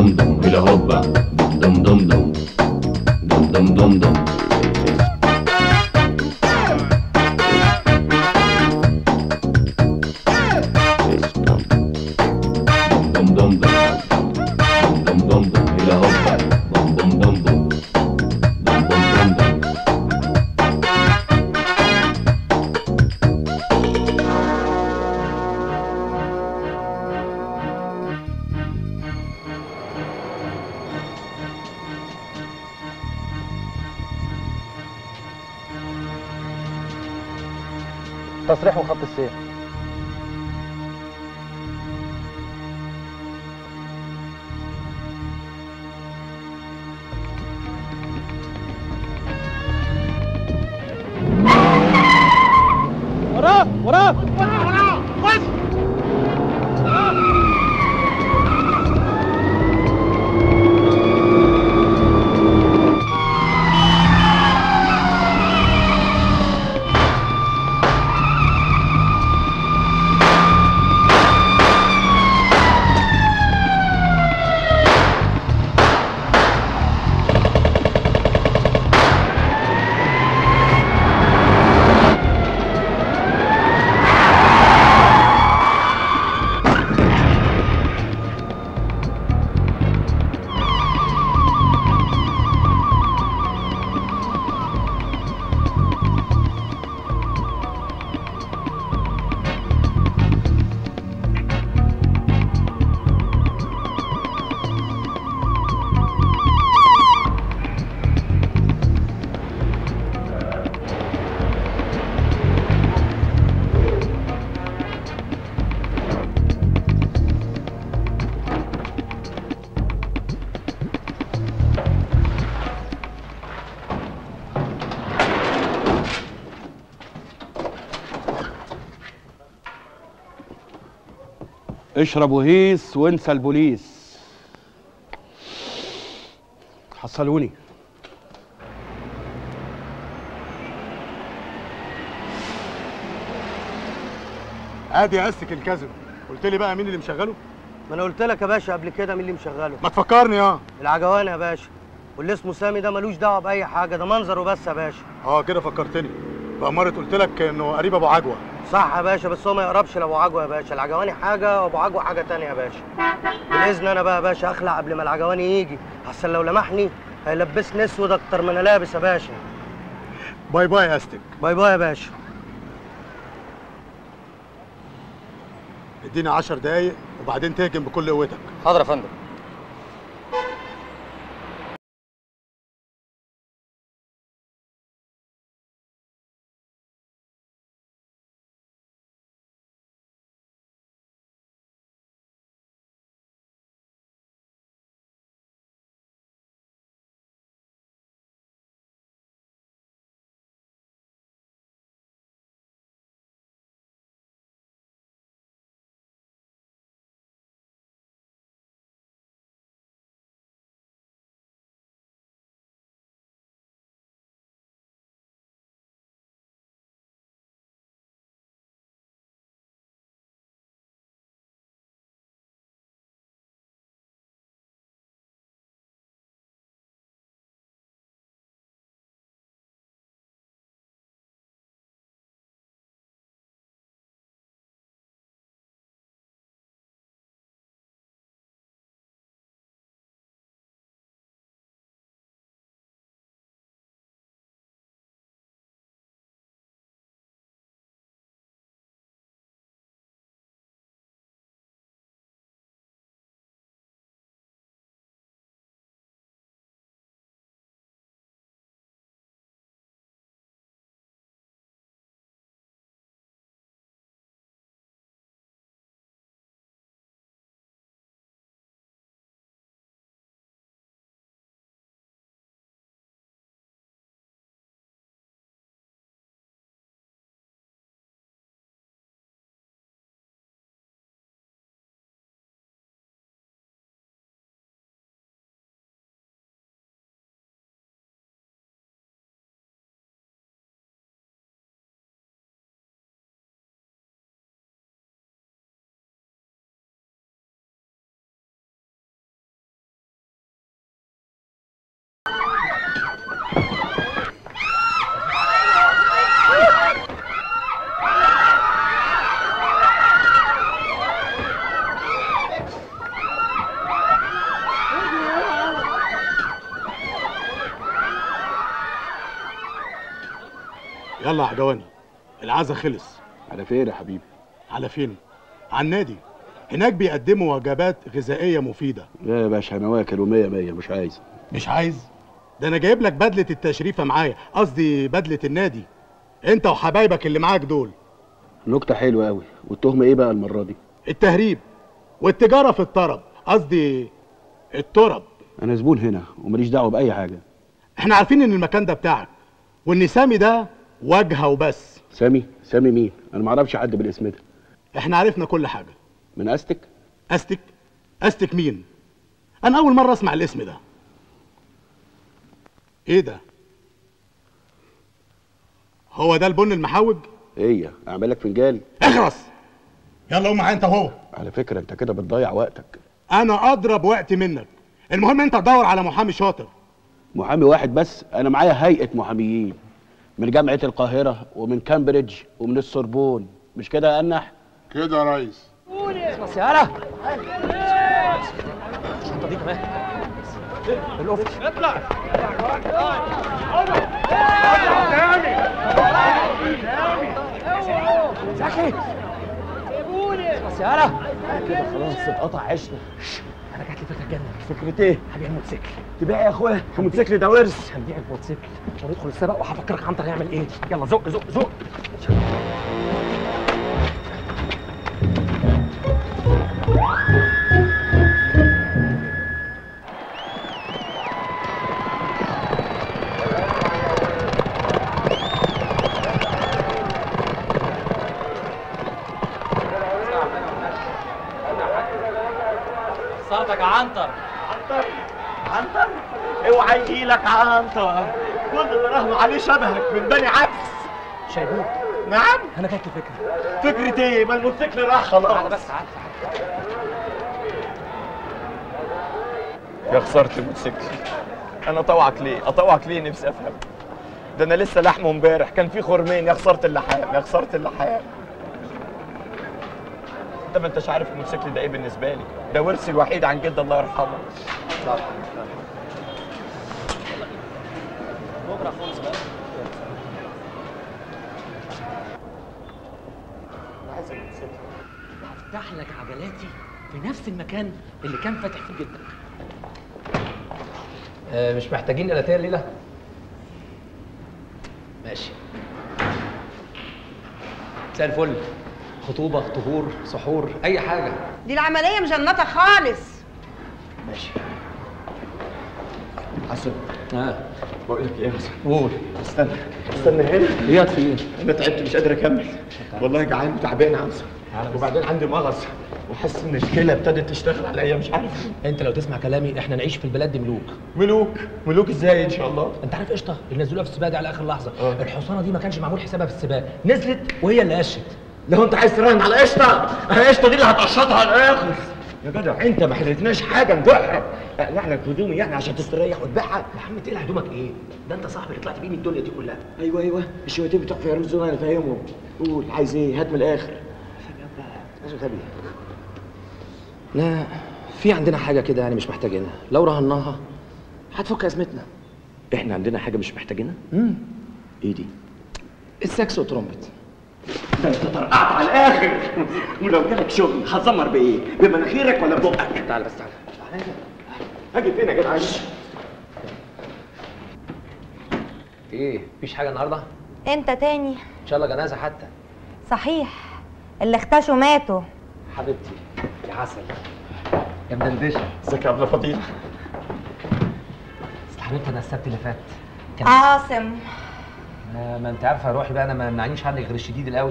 dum dum hula hoppa dum dum dum dum dum dum dum dum dum dum dum dum dum dum hula hoppa bum bum bum bum dum bum dum dum تصريح وخط السير وراه وراه اشرب وهيس وانسى البوليس حصلوني ادي قسك الكازينو قلت لي بقى مين اللي مشغله ما انا قلت لك يا باشا قبل كده مين اللي مشغله ما تفكرني اه العجواني يا باشا واللي اسمه سامي ده ملوش دعوه باي حاجه ده منظره بس يا باشا اه كده فكرتني بأمارة قلت لك انه قريب ابو عجوه صح يا باشا بس هو ما يقربش لابو عجوه يا باشا العجواني حاجه وابو عجوه حاجه تانية يا باشا بالاذن انا بقى يا باشا اخلع قبل ما العجواني يجي احسن لو لمحني هيلبسني اسود اكتر ما انا لابس يا باشا باي باي يا استك باي باي يا باشا اديني 10 دقايق وبعدين تهجم بكل قوتك حاضر يا فندم يلا يا عجواني العزا خلص على فين يا حبيبي على فين على النادي هناك بيقدموا وجبات غذائيه مفيده لا يا باشا انا واكل ومية مية مش عايز مش عايز ده انا جايب لك بدله التشريفه معايا قصدي بدله النادي انت وحبايبك اللي معاك دول نكتة حلوة قوي والتهمة ايه بقى المرة دي التهريب والتجاره في الطرب قصدي الترب انا زبون هنا وماليش دعوة بأي حاجة احنا عارفين ان المكان ده بتاعك وان سامي ده واجهه وبس سامي سامي مين انا ما اعرفش حد بالاسم ده احنا عرفنا كل حاجه من استك استك استك مين انا اول مره اسمع الاسم ده ايه ده هو ده البن المحوج هي اعمل لك فنجان اخرس يلا قوم معايا انت وهو على فكرة انت كده بتضيع وقتك انا اضرب وقت منك المهم انت تدور على محامي شاطر محامي واحد بس انا معايا هيئة محاميين من جامعة القاهرة ومن كامبريدج ومن السوربون مش كده يا انح كده يا ريس بس يالا الشنطه دي كمان القفل اطلع زكي بس يالا كده خلاص اتقطع عشنا انا جات لي فكره جنة فكرة ايه؟ هبيع الموتوسيكل تبيع يا اخويا الموتوسيكل ده ورث هنبيع الموتوسيكل وندخل السباق وهفكرك عنتر هيعمل ايه يلا زق زق زق صوتك عنتر عنتر اوعى يجيلك عنتر كل اللي راهن عليه شبهك من بني عبس شايبوك نعم انا جات لي فكره فكرة ايه ما الموتوسيكل راح خلاص بس تعال يا خسارة الموتوسيكل انا اطوعك ليه اطوعك ليه نفسي افهم ده انا لسه لحمه امبارح كان في خرمين يا خسارة اللحام يا خسارة اللحام انت ما انتش عارف الموتوسيكل ده ايه بالنسبة لي ده ورثي الوحيد عن جد الله يرحمه افتح لك عجلاتي في نفس المكان اللي كان فاتح فيه جدك آه مش محتاجين الاتيه الليله ماشي مساء الفل خطوبه طهور سحور اي حاجه دي العملية مجنطة خالص ماشي حسن اه بقول لك ايه يا حسن قول استنى استنى هنا ايه في ايه انا تعبت مش قادر اكمل والله جعان وتعبان عاوز وبعدين عندي مغص وحاسس ان الكلى ابتدت تشتغل عليا مش عارف انت لو تسمع كلامي احنا نعيش في البلاد دي ملوك ملوك ملوك ازاي ان شاء الله انت عارف قشطه اللي نزلوها في السباق دي على اخر لحظه اه. الحصانه دي ما كانش معمول حسابها في السباق نزلت وهي اللي قشت لو انت عايز تراهن على قشطه انا قشطه دي اللي هتقشطها على الاخر يا جدع انت ما حلتناش حاجه نبيعها اقلع لك هدومي يعني عشان تستريح وتبيعها يا عم تقلع هدومك ايه ده انت صاحبي اللي طلعت بيه من الدنيا دي كلها ايوه ايوه الشويتين بتوع في اريزونا انا فاهمهم قول عايز ايه هات من الاخر غبي لا في عندنا حاجه كده يعني مش محتاجينها لو رهناها هتفك ازمتنا احنا عندنا حاجه مش محتاجينها امم ايه دي السكس وترومبت ده انت طرقعت على الاخر ولو جالك شغل هتزمر بايه بمناخيرك ولا ببقك تعال بس تعال هاجي فين يا جدع ايه مفيش حاجه النهارده انت تاني ان شاء الله جنازه حتى صحيح اللي اختشوا ماتوا حبيبتي يا عسل يا مدندشه ازيك يا ابله فضيله بس حبيبتي انا السبت اللي فات كان عاصم آه، ما انت عارفه روحي بقى انا ما يمنعنيش عنك غير الشديد القوي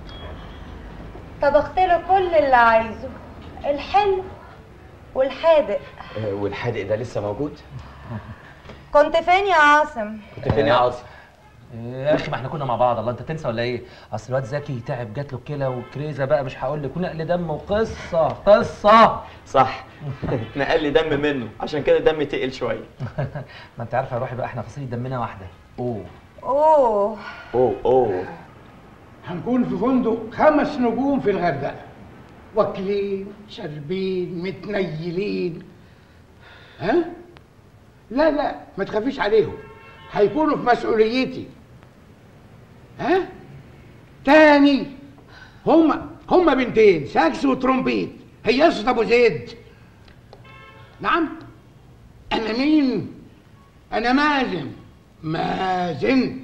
طبخت له كل اللي عايزه الحلو والحادق والحادق ده لسه موجود كنت فين يا عاصم كنت فين يا عاصم يا اخي ما احنا كنا مع بعض الله انت تنسى ولا ايه اصل الواد زكي تعب جات له الكلى وكريزه بقى مش هقول لك ونقل دم وقصه قصه صح نقل لي دم منه عشان كده دمي تقل شويه ما انت عارفه يا روحي بقى احنا فصيله دمنا واحده اوه اوه اوه اوه هنكون في فندق خمس نجوم في الغردقه واكلين شاربين متنيلين ها لا لا ما تخافيش عليهم هيكونوا في مسؤوليتي ها تاني هما هما بنتين ساكس وترومبيت هي قصة ابو زيد نعم انا مين انا مازن مازن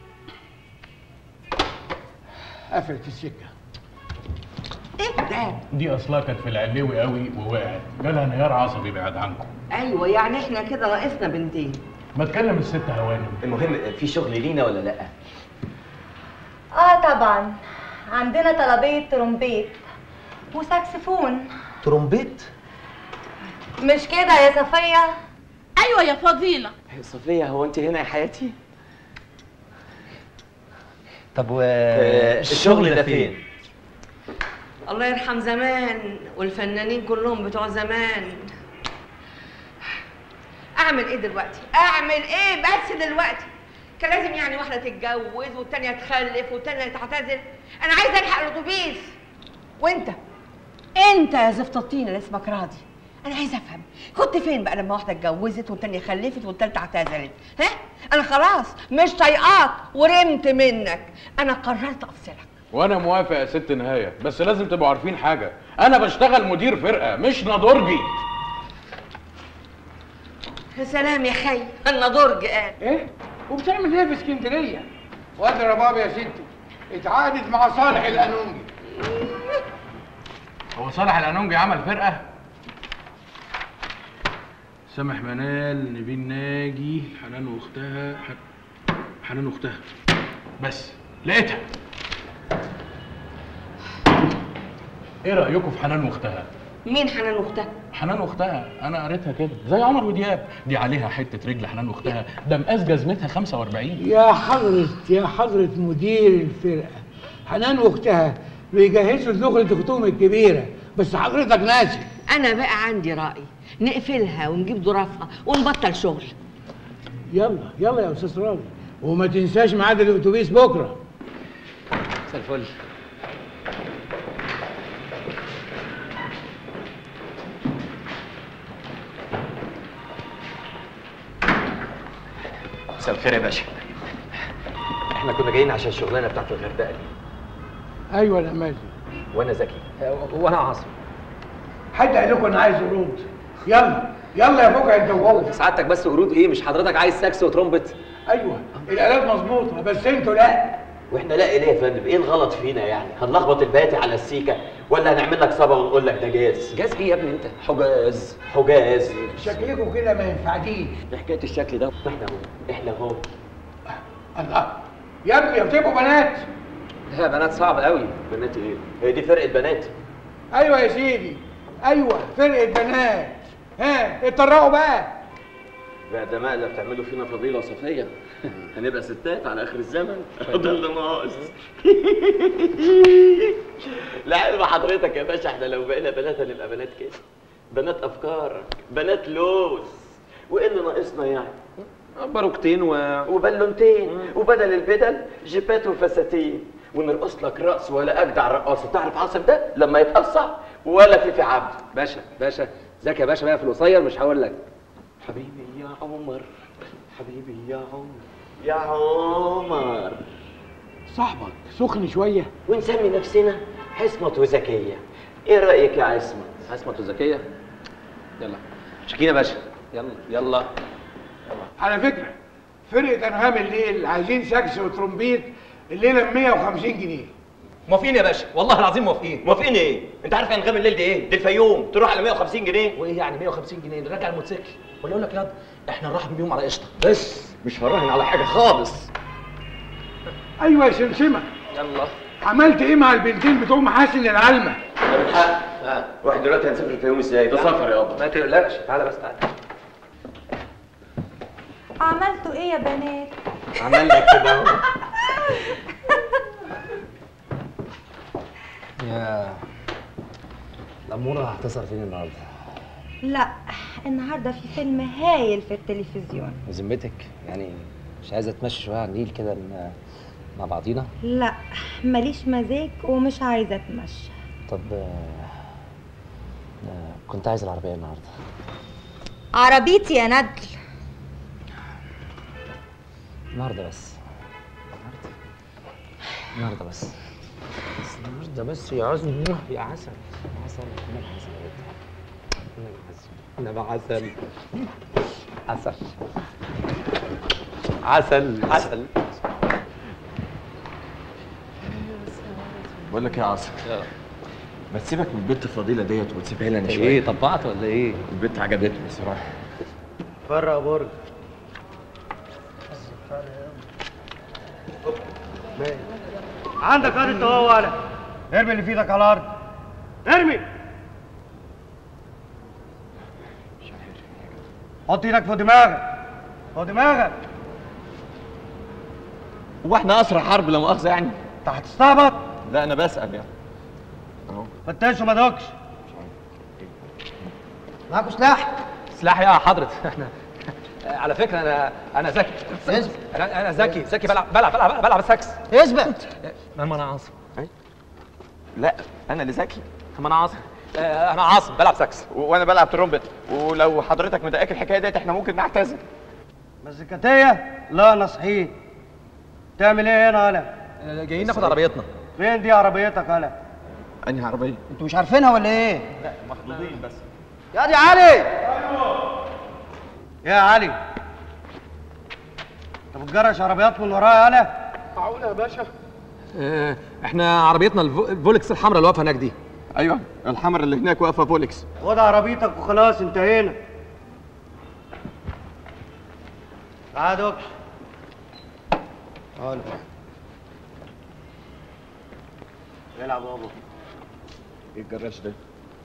قفلت السكه ايه ده دي اصلها كانت في العلوي قوي ووقعت جالها انهيار عصبي بعد عنكم ايوه يعني احنا كده ناقصنا بنتين ما تكلم الست هوانم المهم في شغل لينا ولا لا اه طبعا عندنا طلبية ترومبيت وساكسفون ترومبيت مش كده يا صفية ايوه يا فضيله صفية هو انت هنا يا حياتي طب و الشغل ده فين الله يرحم زمان والفنانين كلهم بتوع زمان اعمل ايه دلوقتي اعمل ايه بس دلوقتي كان لازم يعني واحده تتجوز والتانيه تخلف والتانيه تعتزل انا عايزه الحق الاتوبيس وانت انت يا زفت الطين اللي اسمك راضي انا عايزه افهم كنت فين بقى لما واحده اتجوزت والتانيه خلفت والتالته اعتزلت ها انا خلاص مش طايقاك ورمت منك انا قررت افصلك وانا موافق يا ست نهايه بس لازم تبقوا عارفين حاجه انا بشتغل مدير فرقه مش نضرجي يا سلام يا خي انا درج قال ايه وبتعمل ايه في اسكندريه وادي رباب يا ستي اتعاقدت مع صالح القانونجي هو صالح القانونجي عمل فرقه سامح منال نبيل ناجي حنان واختها ح- حنان واختها بس لقيتها ايه رايكم في حنان واختها مين حنان اختك حنان واختها انا قريتها كده زي عمر ودياب دي عليها حته رجل حنان واختها ده مقاس جزمتها 45 يا حضرة يا حضرة مدير الفرقة حنان واختها بيجهزوا لدخلة اختهم الكبيرة بس حضرتك ناسي انا بقى عندي راي نقفلها ونجيب ظرافها ونبطل شغل يلا يلا يا استاذ راضي وما تنساش ميعاد الاتوبيس بكره مساء الفل مساء الخير يا باشا احنا كنا جايين عشان الشغلانه بتاعت الغردقه دي ايوه يا مازن وانا ذكي وانا عاصم حد قال لكم انا عايز قرود يلا يلا يا فوق انت وهو سعادتك بس قرود ايه مش حضرتك عايز ساكس وترومبت ايوه الالات مظبوطه بس انتوا لا واحنا لا ليه يا فندم ايه الغلط فينا يعني هنلخبط البياتي على السيكه ولا هنعمل لك صبا ونقول لك ده جاز جاز ايه يا ابني انت حجاز حجاز شكلكم كده ما ينفعديش ايه حكايه الشكل ده احنا هو احنا هو الله يا ابني يا بتبقوا بنات لا بنات صعب قوي بنات ايه هي دي فرقه بنات ايوه يا سيدي ايوه فرقه بنات ها اتطرقوا بقى بقى ده مقلب بتعملوا فينا فضيله صفيه هنبقى ستات على اخر الزمن ده اللي ناقص لعلم حضرتك يا باشا احنا لو بقينا بنات هنبقى بنات كده بنات افكار بنات لوز وايه اللي ناقصنا يعني باروكتين و... وبالونتين وبدل البدل جيبات وفساتين ونرقص لك رقص ولا اجدع رقاصه تعرف عاصم ده لما يتقصع ولا في في عبد باشا باشا ذاك يا باشا بقى في القصير مش هقول لك حبيبي يا عمر حبيبي يا عمر يا عمر صاحبك سخن شويه ونسمي نفسنا حسمة وزكية ايه رأيك يا عصمت؟ عصمت وزكية يلا شكينا يا باشا يلا يلا على فكره فرقه انغام الليل عايزين ساكس وترومبيت الليله ب 150 جنيه موافقين يا باشا والله العظيم موافقين موافقين ايه انت عارف انغام الليل دي ايه دي الفيوم تروح على 150 جنيه وايه يعني 150 جنيه نرجع الموتوسيكل ولا اقول لك ياض احنا نرحب بيهم على قشطه بس مش هراهن على حاجه خالص ايوه يا سمسمه يلا عملت ايه مع البنتين بتوع محاسن العلمه ده بالحق واحد دلوقتي هنسافر الفيوم ازاي ده سفر يابا ما تقلقش تعالى بس تعالى عملتوا ايه يا بنات عملنا كده اهو يا الأمورة هتصل فين النهارده؟ لا النهارده في فيلم هايل في التلفزيون بذمتك يعني مش عايزة تمشي شوية على النيل كده ن- مع بعضينا؟ لا ماليش مزاج ومش عايزه اتمشى طب آه، آه، كنت عايز العربية النهارده عربيتي يا ندل النهارده بس النهارده بس بس النهارده بس يا عزم يا عسل عسل انا عسل انا عسل عسل عسل عسل بقول لك ايه يا عاصم ما تسيبك من البنت الفضيله ديت وتسيبها لي انا شويه ايه طبعت ولا ايه؟ البنت عجبتني بصراحه فرق يا برج عندك ارض اهو انا ارمي اللي في ايدك على الارض ارمي حط ايدك فوق دماغك فوق دماغك هو احنا اسرع حرب لا مؤاخذه يعني انت هتستعبط لا انا بسال يعني اهو فتش وما دوكش معاكوا سلاح سلاح يا حضرة احنا على فكرة أنا أنا ذكي أنا أنا ذكي ذكي بلعب بلعب بلعب بلعب ساكس اثبت ما أنا عاصم لا انا اللي ذكي ما أنا عاصم آه، أنا عاصم بلعب ساكس و- وانا بلعب ترومبت ولو حضرتك مضايقك الحكايه ديت احنا ممكن نعتذر مزيكاتية لا انا صحيح تعمل ايه هنا انا جايين ناخد عربيتنا فين دي عربيتك انا انهي عربيه انتوا مش عارفينها ولا ايه لا مخضوضين بس يا دي علي يا علي انت بتجرش عربيات من ورايا انا معقولة يا باشا آه، احنا عربيتنا الفو- الفولكس الحمراء اللي واقفة هناك دي ايوه الحمر اللي هناك واقفه فولكس خد عربيتك وخلاص انتهينا تعال دوكش تعال العب بابا ايه الجراش ده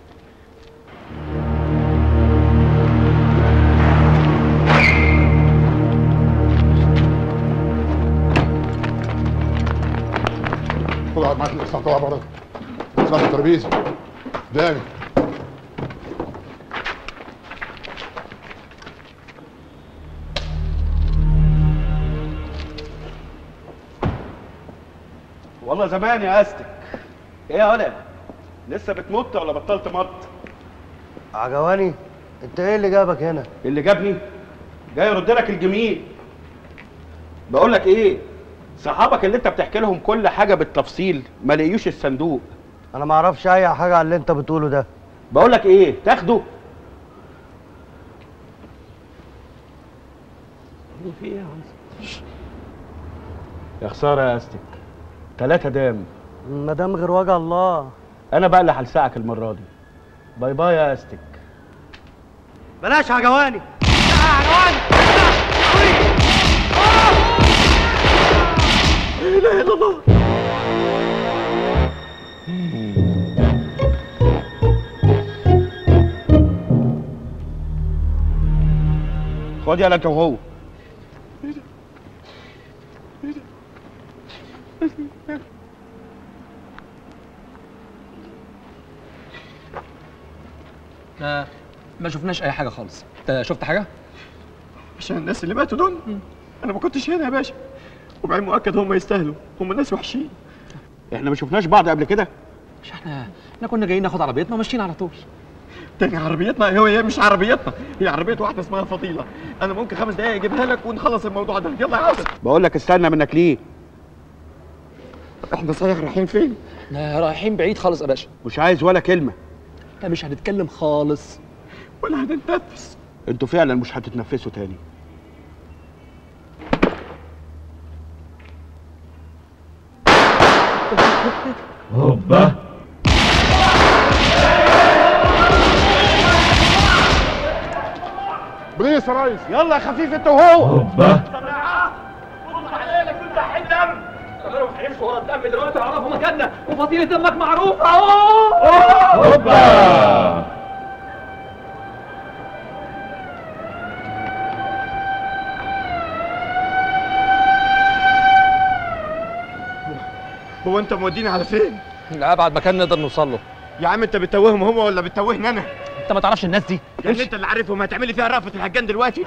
خد اقعد معاك الاقساط طلع بره اطلع من الترابيزه قدامي والله زمان يا استك ايه يا ولد لسه بتمط ولا بطلت مط عجواني انت ايه اللي جابك هنا اللي جابني جاي يرد لك الجميل بقول لك ايه صحابك اللي انت بتحكي لهم كل حاجه بالتفصيل ما لقيوش الصندوق انا ما اعرفش اي حاجه على اللي انت بتقوله ده بقول لك ايه تاخده في ايه يا يا خساره يا استك ثلاثة دام ما دام غير وجه الله انا بقى اللي هلسعك المره دي باي باي يا استك بلاش عجواني لا اله الا الله خد يا لك وهو ما ما شفناش اي حاجه خالص انت شفت حاجه عشان الناس اللي ماتوا دول انا ما كنتش هنا يا باشا وبعدين مؤكد هم يستاهلوا هم ناس وحشين احنا ما شفناش بعض قبل كده مش احنا احنا كنا جايين ناخد عربيتنا وماشيين على طول تاني عربيتنا هو هي مش عربيتنا هي عربيه واحده اسمها فضيله انا ممكن خمس دقايق اجيبها لك ونخلص الموضوع ده يلا يا عاصم بقول لك استنى منك ليه احنا صحيح رايحين فين احنا رايحين بعيد خالص يا باشا مش عايز ولا كلمه احنا مش هنتكلم خالص ولا هنتنفس انتوا فعلا مش هتتنفسوا تاني هوبا بليس يا ريس يلا يا خفيف انت وهو هوبا هيمشوا ورا الدم دلوقتي يعرفوا مكاننا وفضيلة دمك معروفة اهو هوبا هو انت موديني على فين لأبعد مكان نقدر نوصل له يا عم انت بتتوههم هم ولا بتتوهني انا انت ما تعرفش الناس دي يعني انت اللي عارفهم هتعمل لي فيها رأفت الهجان دلوقتي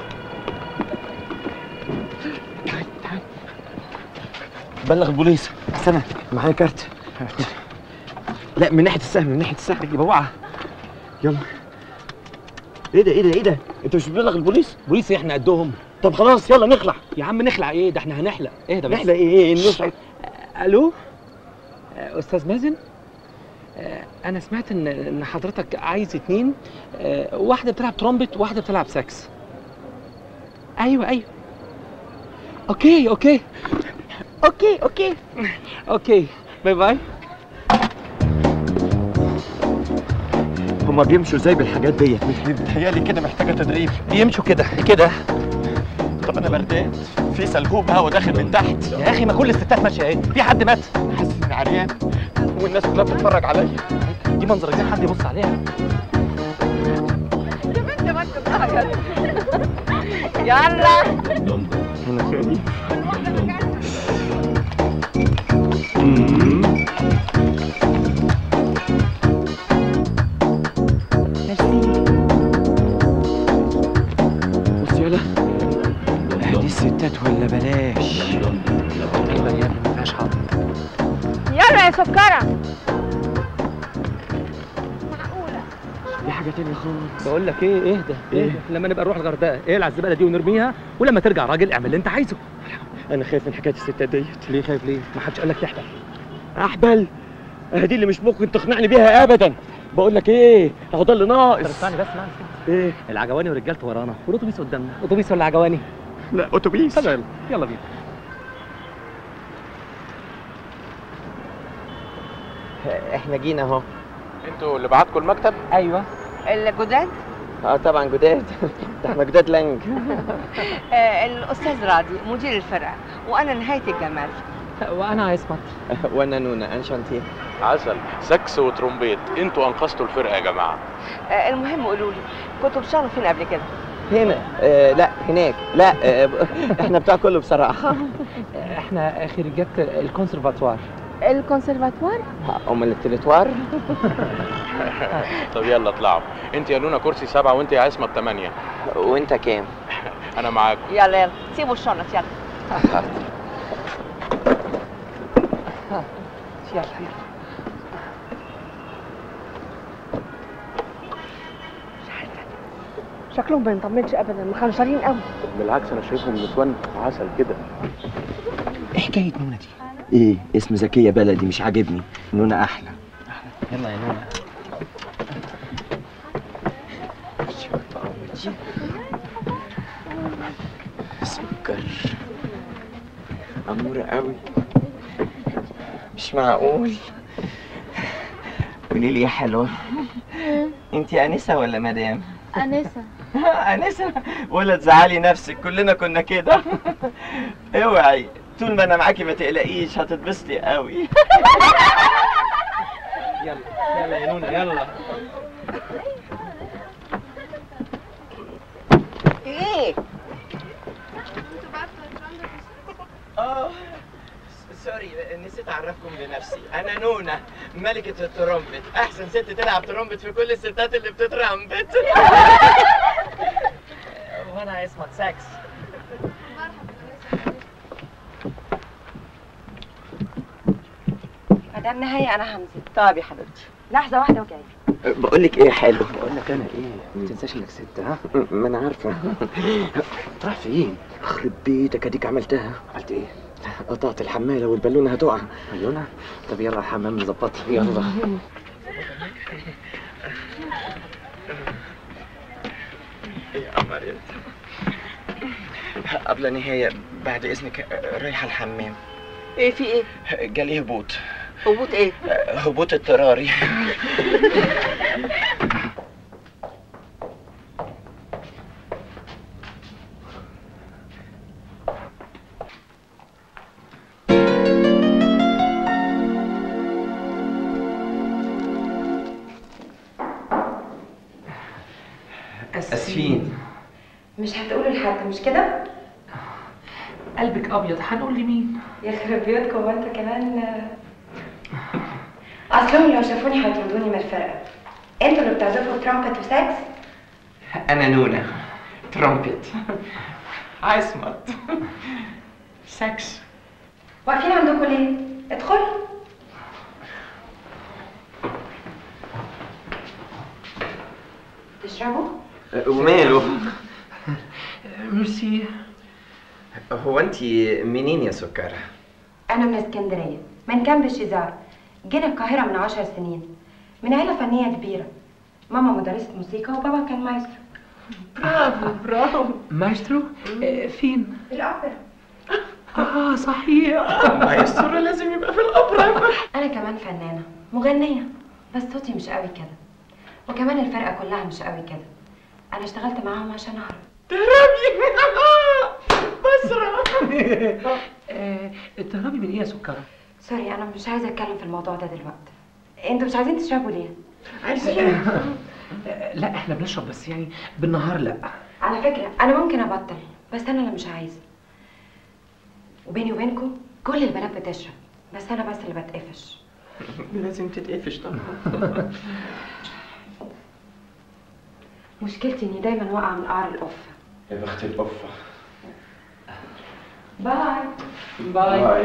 بلغ البوليس استنى معايا كارت لا من ناحية السهم من ناحية السهم يبقى اوعى يلا ايه ده ايه ده ايه ده انت مش بتبلغ البوليس بوليس إيه؟ احنا قدهم طب خلاص يلا نخلع يا عم نخلع ايه ده احنا هنحلق ايه ده بس نحلق ايه ايه نخلع الو استاذ مازن آه، انا سمعت ان ان حضرتك عايز اتنين آه، واحده بتلعب ترومبت وواحده بتلعب ساكس ايوه ايوه اوكي اوكي اوكي اوكي اوكي باي باي هما بيمشوا ازاي بالحاجات ديت بتهيألي كده محتاجه تدريب بيمشوا كده كده طب انا بردان في سلهوب هوا داخل من تحت يا اخي ما كل الستات ماشيه اهي في حد مات حاسس اني عريان والناس كلها بتتفرج عليا دي منظرتين حد يبص عليها انت ما انت بتعيط. يلا انا خايف بص يلا دي الستات ولا بلاش ايوه يا ابني ما فيهاش حاضر يلا يا سكرة دي حاجه تانية خالص بقول لك ايه اهدى اهدى لما نبقى نروح الغردقه اقلع الزباله دي ونرميها ولما ترجع راجل اعمل اللي انت عايزه انا خايف من حكايه الستات ديت ليه خايف ليه ما حدش قال لك تحتل احبل آه، دي اللي مش ممكن تقنعني بيها ابدا بقول لك ايه اهو ده اللي طب ناقص اسمعني بس اسمعني ايه العجواني ورجالته ورانا والاتوبيس قدامنا اتوبيس ولا عجواني لا اتوبيس طب يلا يلا بينا احنا جينا اهو انتوا اللي بعتكم المكتب ايوه الجداد اه طبعا جداد ده احنا جداد لانج آه، الاستاذ راضي مدير الفرقه وانا نهايه الجمال وانا عصمت وانا نونا انشانتيه عسل سكس وترومبيت انتوا انقذتوا الفرقه يا جماعه آه، المهم قولوا لي كنتوا بتشتغلوا فين قبل كده هنا آه لا هناك لا آه احنا بتاع كله بصراحه احنا خريجات الكونسرفاتوار الكونسرفاتوار امال التلتوار طب يلا اطلعوا انت يا نونا كرسي سبعه وانت يا عصمت ثمانيه وانت كام انا معاكم يلا يلا سيبوا الشنط يلا يلا شكلهم ما يطمنش ابدا مخنشرين قوي بالعكس انا شايفهم نسوان عسل كده ايه حكايه نونا دي ايه اسم زكيه بلدي مش عاجبني نونا احلى يلا يا نونا سكر أمورة قوي مش معقول قولي لي يا حلوة انت انسة ولا مدام؟ أنسة انسة ولا تزعلي نفسك كلنا كنا كده اوعي طول ما انا معاكي ما تقلقيش هتتبسطي قوي يلا يلا يا نونا يلا ايه اه سوري نسيت اعرفكم بنفسي انا نونا ملكة الترومبت احسن ست تلعب ترومبت في كل الستات اللي بتترمبت وانا عصمت ساكس مدام نهاية أنا هنزل طب يا حبيبتي لحظة واحدة وجاي بقول لك ايه حلو بقول لك انا ايه ما تنساش انك ست ها ما انا عارفه راح فين خرب بيتك اديك عملتها عملت ايه قطعت الحماله والبالونه هتقع بالونه طب يلا يا حمام نظبطها يلا يا قمر انت قبل نهاية بعد اذنك رايحه الحمام ايه في ايه جالي هبوط هبوط ايه هبوط اضطراري اسفين مش هتقولوا لحد مش كده؟ قلبك ابيض هنقول لمين يخرب بيوتكم هو انت كمان اصلهم لو شافوني هيطردوني من الفرقة انتوا اللي بتعزفوا ترامبت وساكس انا نونا ترومبت عصمت ساكس واقفين عندكم ليه؟ ادخلوا تشربوا؟ وماله ميرسي هو انت منين يا سكر انا من اسكندرية من كامب الشزار جينا القاهرة من عشر سنين من عيلة فنية كبيرة ماما مدرسة موسيقى وبابا كان مايسترو برافو برافو مايسترو آه، فين؟ في الأوبرا اه صحيح مايسترو لازم يبقى في الاوبرا أنا كمان فنانة مغنية بس صوتي مش قوي كده وكمان الفرقة كلها مش قوي كده أنا اشتغلت معاهم عشان أعرف تهربي بسرعة التهربي من ايه يا سكرة؟ سوري أنا مش عايزة أتكلم في الموضوع ده دلوقتي أنتوا مش عايزين تشربوا ليه؟ لا احنا بنشرب بس يعني بالنهار لا على فكرة أنا ممكن أبطل بس أنا اللي مش عايزة وبيني وبينكم كل البنات بتشرب بس أنا بس اللي بتقفش لازم تتقفش طبعا مشكلتي إني دايما واقعة من قعر القفة يا بخت القفة باي باي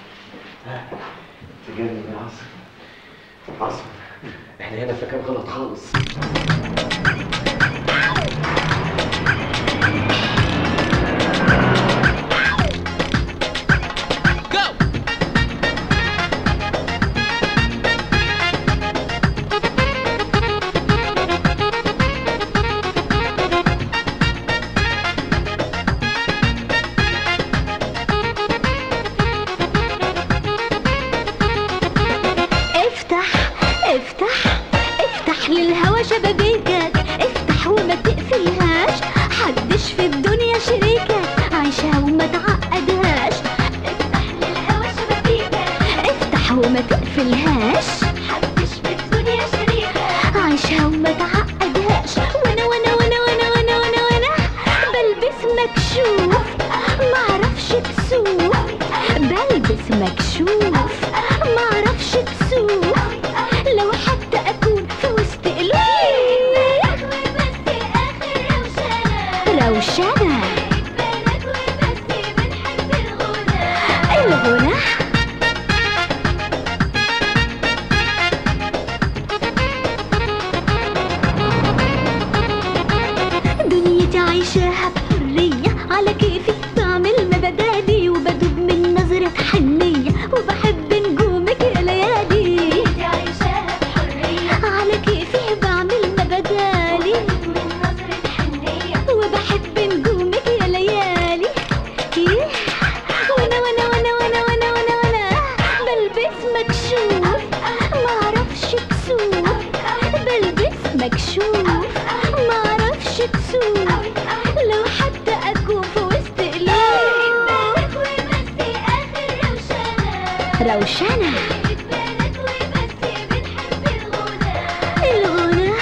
تجنن يا عاصم عاصم احنا هنا في مكان غلط خالص افتح افتح افتح للهوا شبابيكك افتح وما تقفلهاش حدش في الدنيا شريكك عيشها وما تعقدهاش افتح للهوا شبابيكك افتح وما تقفلهاش حدش في الدنيا شريكك عيشها وما تعقدهاش وانا وانا وانا وانا وانا وانا وانا بلبس مكشوف معرفش كسوف بلبس مكشوف معرفش كسوف لو حتى اكون في وسط قلوب روشنة الغنى دنيتي عايشاها بحرية على كيفي بعمل مبادالي وبدوب من نظرة حنية وبحب نجومك يا ليالي عايشاها بحرية على كيفي بعمل مبادالي من نظرة حنية وبحب نجومك يا ليالي إيه؟ وانا وانا وانا وانا وانا وانا وانا بلبس مكشوف معرفش كسوف بلبس مكشوف معرفش كسوف لو حتى اكون في وسط قلوب روشنة الغنى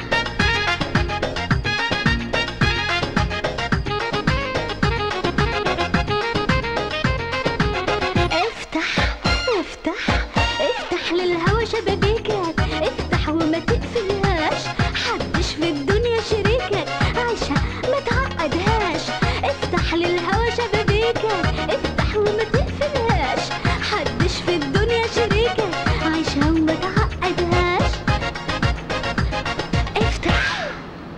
افتح افتح افتح للهوا شبابيكك افتح وما تقفلهاش حدش في الدنيا شريكك عيشها ما تعقدهاش افتح للهوا شبابيكك افتح وما تقفلهاش حدش في الدنيا شريكك عيشها وما تعقدهاش افتح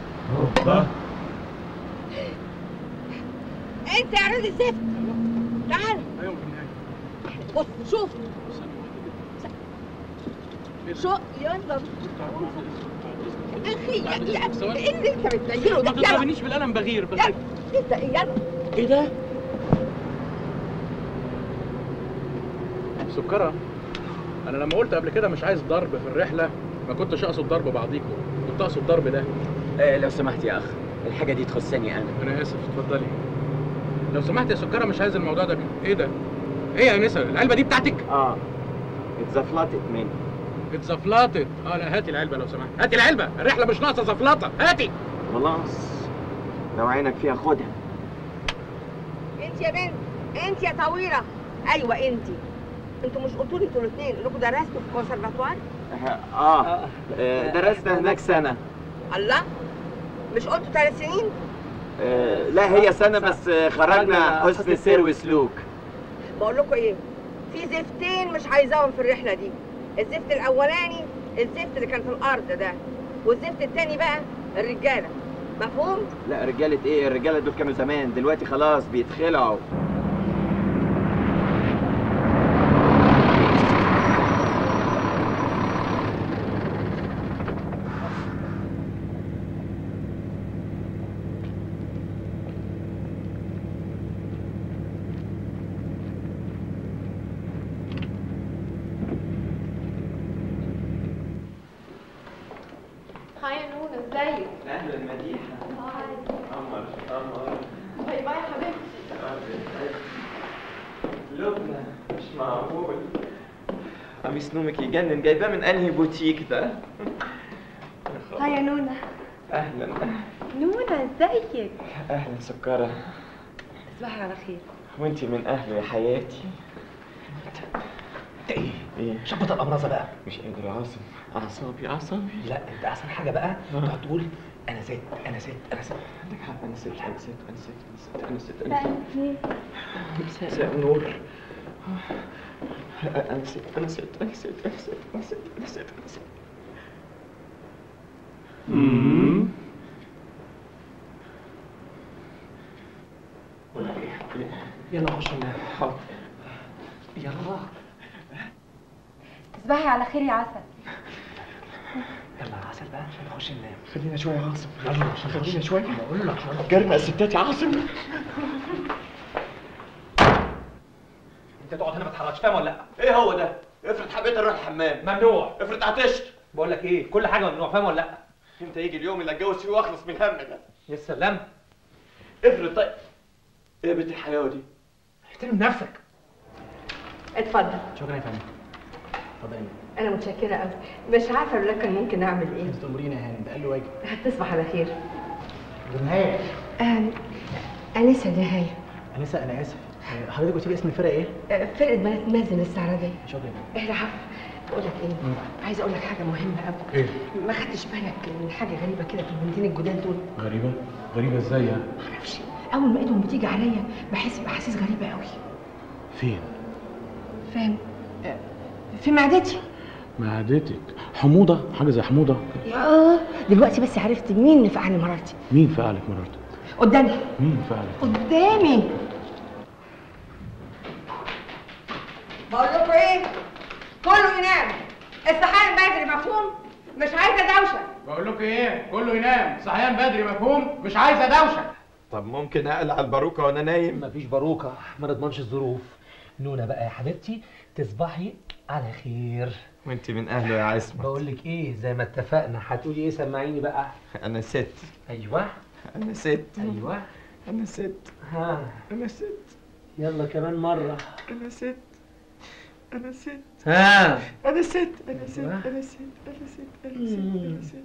انت يا رد الزفت تعال بص شوف شو يلا اخي يا يا- ايه اللي انت بتنيله ده ما يلا تضربنيش بالقلم بغير بغير انت يلا ايه ده؟ سكرة انا لما قلت قبل كده مش عايز ضرب في الرحله ما كنتش اقصد ضرب بعضيكم كنت اقصد ضرب ده آه لو سمحت يا اخ الحاجة دي تخصني انا انا اسف اتفضلي لو سمحت يا سكرة مش عايز الموضوع ده ايه ده؟ ايه يا انسه العلبه دي بتاعتك؟ اه اتزفلطت مني اتزفلطت اه لا هاتي العلبه لو سمحت هاتي العلبه الرحله مش ناقصه زفلطه هاتي خلاص لو عينك فيها خدها انت يا بنت انت يا طويله ايوه انت انتوا مش قلتوا لي انتوا الاثنين انكم درستوا في كونسرفاتوار اه آه، درست هناك سنة الله مش قلتوا ثلاث سنين آه، لا هي سنة بس آه، خرجنا حسن سير وسلوك بقول لكم ايه في زفتين مش عايزاهم في الرحله دي الزفت الاولاني الزفت اللي كان في الارض ده والزفت التاني بقى الرجاله مفهوم لا رجالة ايه الرجالة دول كانوا زمان دلوقتي خلاص بيتخلعوا قميص نومك يجنن جايباه من انهي بوتيك ده هاي يا نونا اهلا نونا ازيك اهلا سكرة تصبحي على خير وانتي من اهله يا حياتي انت ايه؟ ايه شبط الامراضه بقى مش قادر يا عاصم اعصابي اعصابي لا انت احسن حاجه بقى تقعد تقول انا ست انا ست انا ست عندك حق انا ست انا ست انا ست انا ست انا ست انا ست لا مساء النور انا ست انا ست انا ست انا ست انا ست انا ست انا ست يلا خش ننام حاضر يلا تصبحي على خير يا عسل يلا يا عسل بقى عشان نخش ننام خلينا شويه يا عاصم يلا عشان خلينا شويه بقول لك يلا جرنا الستات يا عاصم انت تقعد هنا ما تتحركش فاهم ولا لا؟ ايه هو ده؟ افرض حبيت اروح الحمام ممنوع افرض عطشت بقول لك ايه كل حاجه ممنوع فاهم ولا لا؟ امتى يجي اليوم اللي اتجوز فيه واخلص من الهم ده يا سلام افرض طيب ايه يا بنت الحياه دي؟ احترم نفسك اتفضل شكرا يا فندم اتفضل يا ميم. انا متشكره قوي مش عارفه لو كان ممكن اعمل ايه انت تأمرينا يا هانم ده قال له واجب هتصبح على خير جمهور آم، انسه نهايه انسه انا اسف آه، حضرتك قلت لي اسم الفرقه ايه؟ آه، فرقه بنات مازن الاستعراضيه شكرا يا فندم ايه العفو بقول لك ايه عايزه اقول لك حاجه مهمه قوي ايه؟ ما خدتش بالك من حاجه غريبه كده في البنتين الجداد دول غريبة؟ غريبة ازاي يعني؟ معرفش اول ما ايدهم بتيجي عليا بحس باحاسيس غريبه قوي فين؟ فاهم آه، في معدتي معدتك حموضة حاجة زي حموضة يا دلوقتي بس عرفت مين اللي فقعني مرارتي مين فعلك مرارتك؟ قدامي مين فعلك؟ قدامي بقول لكم ايه كله ينام الصحيان بدري مفهوم مش عايزه دوشه بقول لكم ايه كله ينام صحيان بدري مفهوم مش عايزه دوشه طب ممكن اقلع الباروكه وانا نايم مفيش باروكه ما نضمنش الظروف نونا بقى يا حبيبتي تصبحي على خير وانت من اهله يا عصمت بقول لك ايه زي ما اتفقنا هتقولي ايه سمعيني بقى انا ست ايوه انا ست ايوه انا ست ها انا ست يلا كمان مره انا ست انا ست ها انا ست انا ست انا ست انا ست انا ست انا ست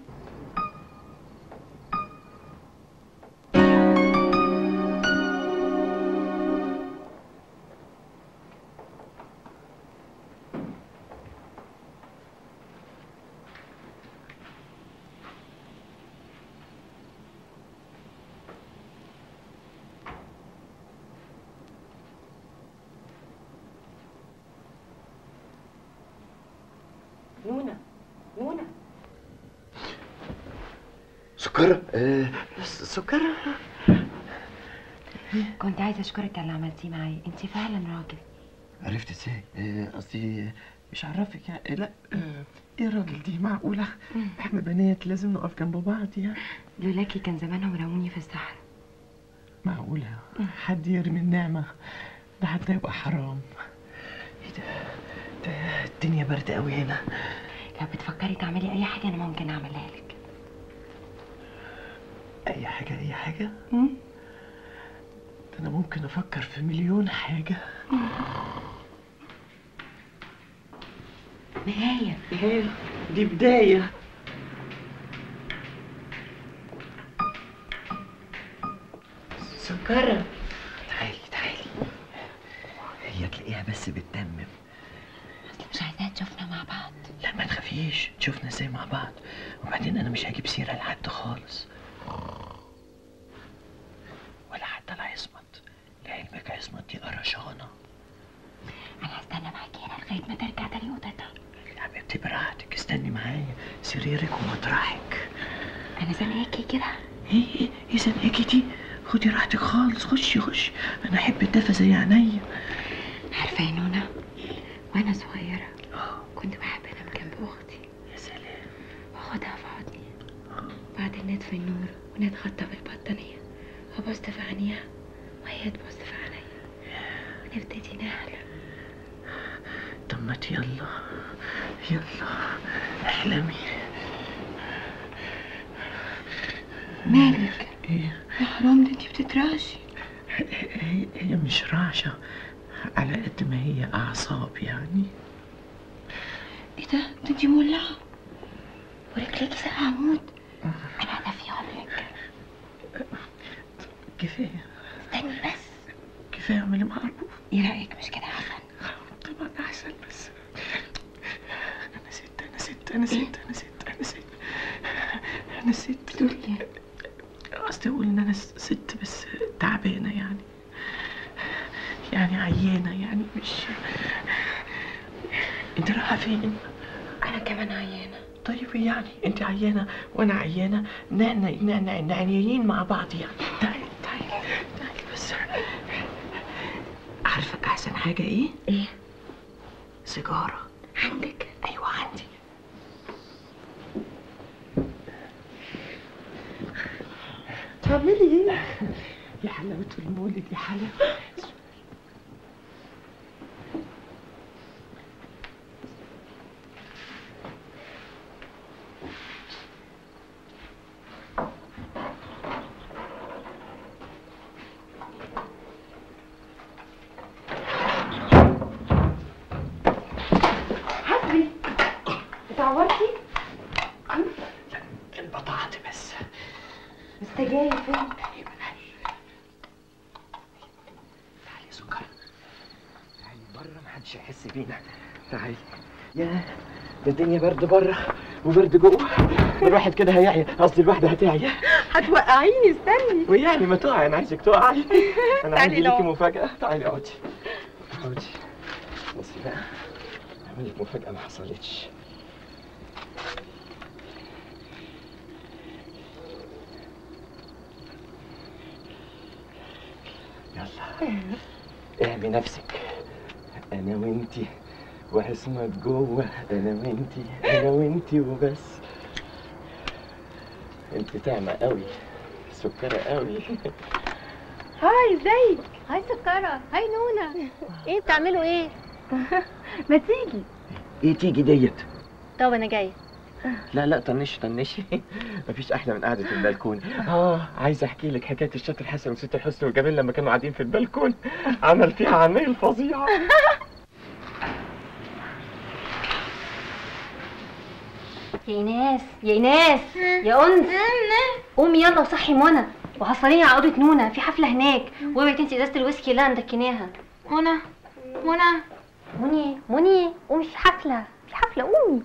نونا نونا سكر آه سكر كنت عايزه اشكرك على اللي عملتيه معايا انت فعلا راجل عرفت ازاي؟ آه، قصدي مش عرفك يعني لا آه، ايه الراجل دي معقولة؟ احنا بنات لازم نقف جنب بعض يعني لولاكي كان زمانهم رموني في الصحراء معقولة حد يرمي النعمة ده حتى يبقى حرام ايه ده؟ ده الدنيا برد قوي هنا لو بتفكري تعملي اي حاجه انا ممكن اعملها لك اي حاجة اي حاجة مم؟ ده انا ممكن افكر في مليون حاجة نهايه ايه دي بداية سكرة تعالي تعالي هي تلاقيها بس بتتمم مش عايزاها تشوفنا مع بعض لا ما تخافيش تشوفنا ازاي مع بعض وبعدين انا مش هجيب سيرة لحد خالص ولا حتى لعصمت لعلمك عصمت دي قرشانة انا هستنى معاكي هنا لغايه ما ترجع تاني اوضتها يا حبيبتي براحتك استني معايا سريرك ومطرحك انا زنقاكي كده ايه ايه ايه زنقاكي دي خدي راحتك خالص خشي خشي انا احب الدفى زي عينيا عارفه يا نونا وانا صغيره كنت بحب انام جنب اختي يا سلام واخدها في حضني بعدين نطفي النور ونتغطى بالبطانيه وابص في عينيها وهي تبص في عينيا ونبتدي نحلم طب ما ت- يلا يلا احلمي مالك ايه يا حرام ده انتي بتترعشي هي, هي مش رعشة على قد ما هي أعصاب يعني ايه ده؟ ده انتي مولعة ورجليكي ساقعة موت انا هدفي عمرك كفايه استني بس كفايه اعملي معروف ايه رأيك مش كده يا حسن؟ طبعا احسن بس انا ست انا ست انا ست انا ست انا ست انا ست بتقول ايه؟ قصدي اقول ان انا س- ست بس تعبانه يعني يعني عيانه يعني مش انت رايحه فين؟ انا كمان عيانه طيب يعني انت عيانه وانا عيانه نحن نحن عيانين مع بعض يعني تعالي تعالي تعالي بس عارفه احسن حاجه ايه؟ ايه؟ سيجاره عندك؟ ايوه عندي تعملي ايه؟ يا حلاوة المولد يا حلاوة حسبي اتعورتي؟ انقطعت بس بس جاي فين؟ تعالي يا سكر تعالي بره محدش هيحس بينا تعالي يا ده الدنيا برد بره وبرد جوه الواحد كده هيعيا قصدي الواحده هتعيا هتوقعيني استني ويعني ما تقعي انا عايزك تقعي انا تعالي عندي ليكي لو. مفاجاه تعالي اقعدي اقعدي بصي بقى اعمل لك مفاجاه ما حصلتش يلا اعمي نفسك انا وانتي وعصمت جوه انا وانتي انا وانتي وبس انت تعمى قوي سكرة قوي هاي ازيك هاي سكرة هاي نونا ايه بتعملوا ايه ما تيجي ايه تيجي ديت طب انا جايه لا لا طنشي طنشي مفيش احلى من قعده البلكون اه عايز احكي لك حكايه الشاطر حسن وست الحسن والجميل لما كانوا قاعدين في البلكون عمل فيها عمايل فظيعه يا ايناس يا ايناس يا انس قومي يلا وصحي منى وحصليني عقدة نونا في حفلة هناك واوعي تنسي ازازة الويسكي اللي انا مدكناها منى منى منى منى قومي في حفلة في حفلة قومي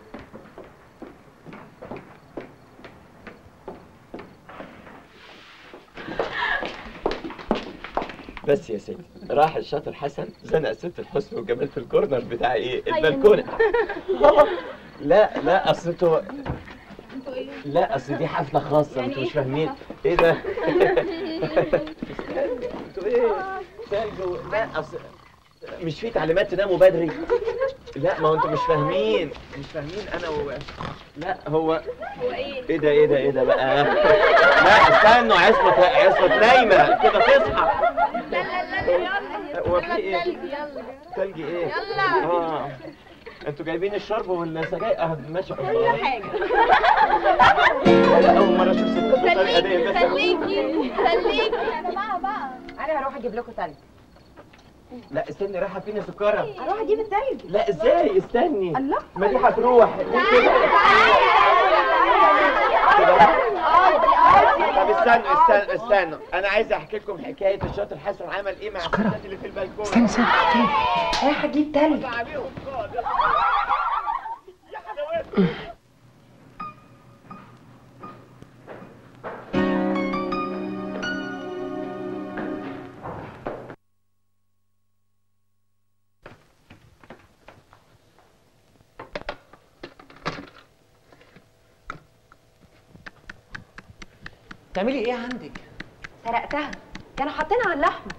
بس يا ستي راح الشاطر حسن زنق ست الحسن والجمال في الكورنر بتاع ايه البلكونه لا لا اصل انتوا لا اصل دي حفله خاصه انتوا مش فاهمين ايه ده انتوا ايه تلج و- لا اصل مش في تعليمات تناموا بدري لا ما هو انتوا مش فاهمين مش فاهمين انا و... لا هو ايه ده ايه ده ايه ده بقى لا استنوا عصمت عصمت نايمه كده تصحى لا لا لا يلا هو في ايه يلا تلج ايه يلا. اه انتوا جايبين الشرب والسجاير اه ماشي كل حاجة لا اول مره اشوف ست بالطريقه دي خليكي بس خليكي خليكي يا جماعة بقى انا هروح اجيب لكم تلج لا استني رايحه فين يا سكره هروح اجيب التلج لا ازاي استني الله ما دي هتروح طب استنوا استنوا استنوا انا عايز احكي لكم حكايه الشاطر حسن عمل ايه مع الستات اللي في البلكونه استنى استنى رايح اجيب تلج تعملي ايه عندك؟ سرقتها كانوا حاطينها على اللحمه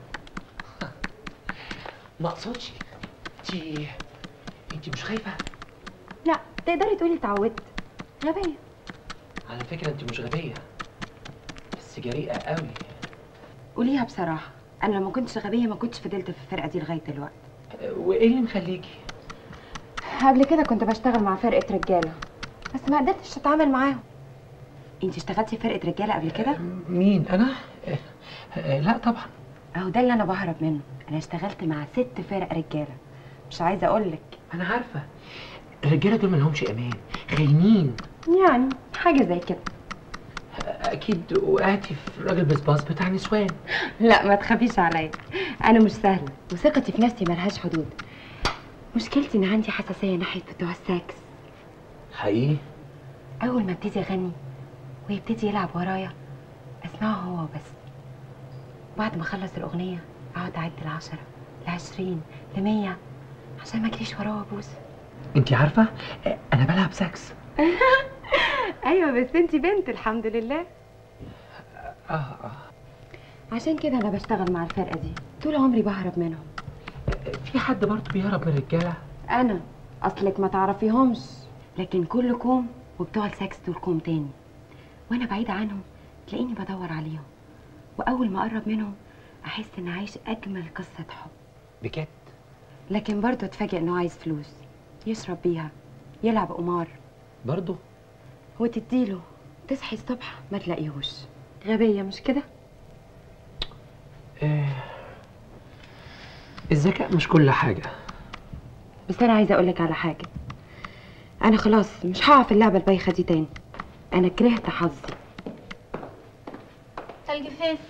ما اقصدش انت انت مش خايفه؟ لا تقدري تقولي اتعودت غبيه على فكره انت مش غبيه بس جريئه قوي قوليها بصراحه انا لو ما كنتش غبيه ما كنتش فضلت في الفرقه دي لغايه دلوقتي وايه اللي مخليكي؟ قبل كده كنت بشتغل مع فرقه رجاله بس ما قدرتش اتعامل معاهم انت اشتغلتي في فرقه رجاله قبل كده مين انا؟ آه، آه، لا طبعا اهو ده اللي انا بهرب منه انا اشتغلت مع ست فرق رجاله مش عايزه اقول لك انا عارفه الرجاله دول مالهمش امان خاينين يعني حاجه زي كده اكيد وقعتي في راجل بسباص بتاع نسوان لا ما تخافيش عليا انا مش سهله وثقتي في نفسي ملهاش حدود مشكلتي ان عندي حساسيه ناحيه بتوع السكس حقيقي اول ما ابتدي اغني ويبتدي يلعب ورايا اسمعه هو بس بعد ما اخلص الاغنيه اقعد اعد العشرة لعشرين لمية عشان ما اجريش وراه وابوس انت عارفه آه، انا بلعب ساكس ايوه بس انت بنت الحمد لله اه اه عشان كده انا بشتغل مع الفرقه دي طول عمري بهرب منهم في حد برضه بيهرب من الرجاله انا اصلك ما تعرفيهمش لكن كل كوم وبتوع السكس دول كوم تاني وانا بعيده عنهم تلاقيني بدور عليهم واول ما اقرب منهم احس ان عايش اجمل قصه حب بجد لكن برضه اتفاجئ انه عايز فلوس يشرب بيها يلعب قمار برضه وتديله تصحي الصبح ما تلاقيهوش غبيه مش كده آه. الذكاء مش كل حاجه بس انا عايزه اقولك على حاجه انا خلاص مش هقع في اللعبه البايخه دي تاني انا كرهت حظي الجفاف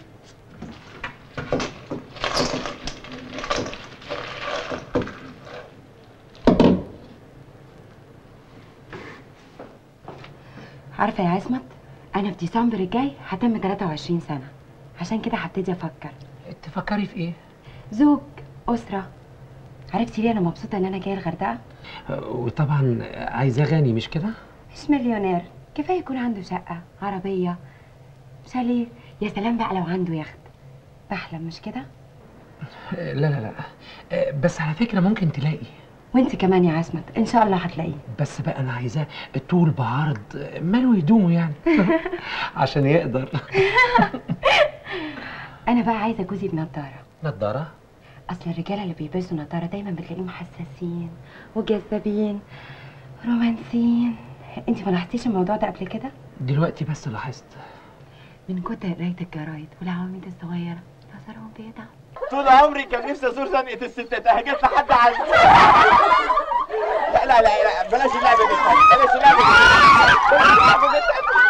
عارفه يا عصمت انا في ديسمبر الجاي هتم 23 سنه عشان كده هبتدي افكر تفكري في ايه زوج اسره عرفتي ليه انا مبسوطه ان انا جايه الغردقه آه، وطبعا عايزاه غني مش كده مش مليونير كفايه يكون عنده شقه عربيه شاليه يا سلام بقى لو عنده يخت بحلم مش كده آه، لا لا لا آه، بس على فكره ممكن تلاقي وانت كمان يا عصمت ان شاء الله هتلاقيه بس بقى انا عايزاه طول بعرض آه، ماله هدومه يعني عشان يقدر انا بقى عايزه جوزي بنضاره نضاره اصل الرجاله اللي بيلبسوا نضاره دايما بتلاقيهم حساسين وجذابين رومانسيين انت ما لاحظتيش الموضوع ده قبل كده دلوقتي بس لاحظت من كتر قرايه الجرايد والعواميد الصغيره نظرهم بيتعب طول عمري كان نفسي ازور زنقه الستات اهي جت لحد عندي لا لا لا لا بلاش اللعبه بالتلج بلاش اللعبه بالتلج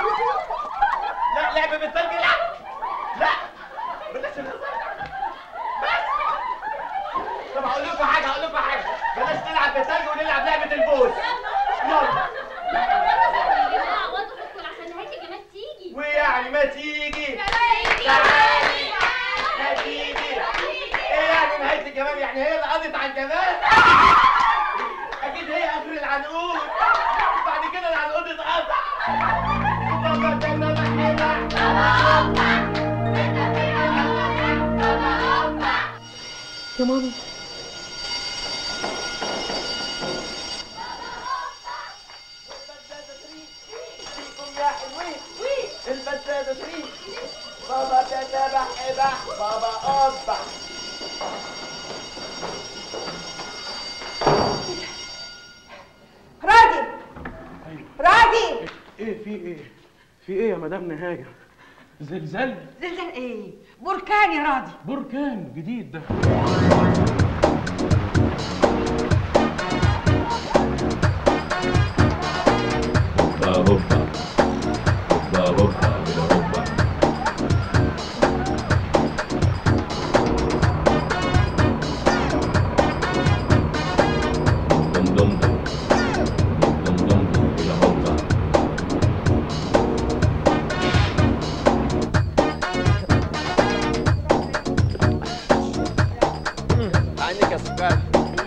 لا لعبه بالتلج لا لا بلاش الهزار بس طب هقول لكم حاجه هقول لكم حاجه بلاش نلعب بالتلج ونلعب لعبه البوس يلا ويعني ما تيجي تعالي ما تيجي ايه يعني نهايه الجمال يعني هي اللي قضت على الجمال اكيد هي اخر العنقود بعد كده العنقود اتقطع وبابا كان يا مامي يا حلوين البساتة تريد بابا تتبع ابح بابا اصبح راضي راضي ايه في ايه في ايه يا مدام نهايه زلزال زلزال ايه بركان يا راضي بركان جديد ده هوبا هوبا هوبا هوبا إلى هوبا دم دم دم دم دم دم إلى هوبا عنك يا سكر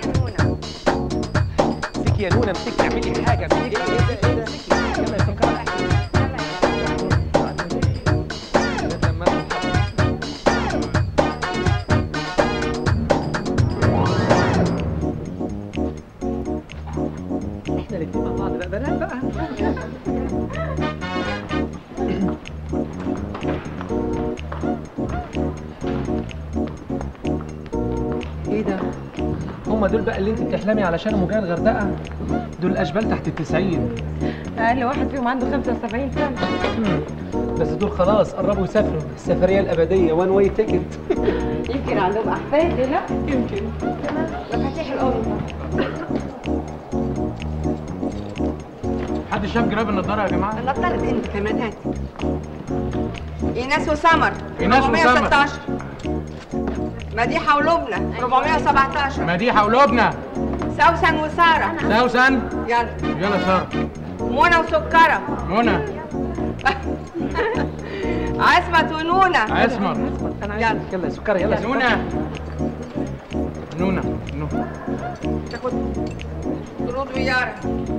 امسكي يا نونا امسكي اعملي حاجه امسكي ايه ده ايه ده يلا يا سكر احنا الاتنين مع بعض بقى بنات بقى ايه ده هما دول بقى اللي انت بتحلمي علشانهم جاي الغردقه دول اشبال تحت التسعين اقل واحد فيهم عنده 75 سنه بس دول خلاص قربوا يسافروا السفريه الابديه وان واي تيكت يمكن عندهم احفاد لا يمكن مفاتيح الاوضه حد شاف جراب النضاره يا جماعه نطرت انت كمان هات ايناس وسمر إيناس وسمر. 416 مديحة ولبنى 417 مديحه ولبنى سوسن وسارة سوسن يلا يلا ساره منى وسكرة منى عصمت ونونة عصمت يلا يلا سكر يلا نونا نونا نونا تاخد طرود ويارا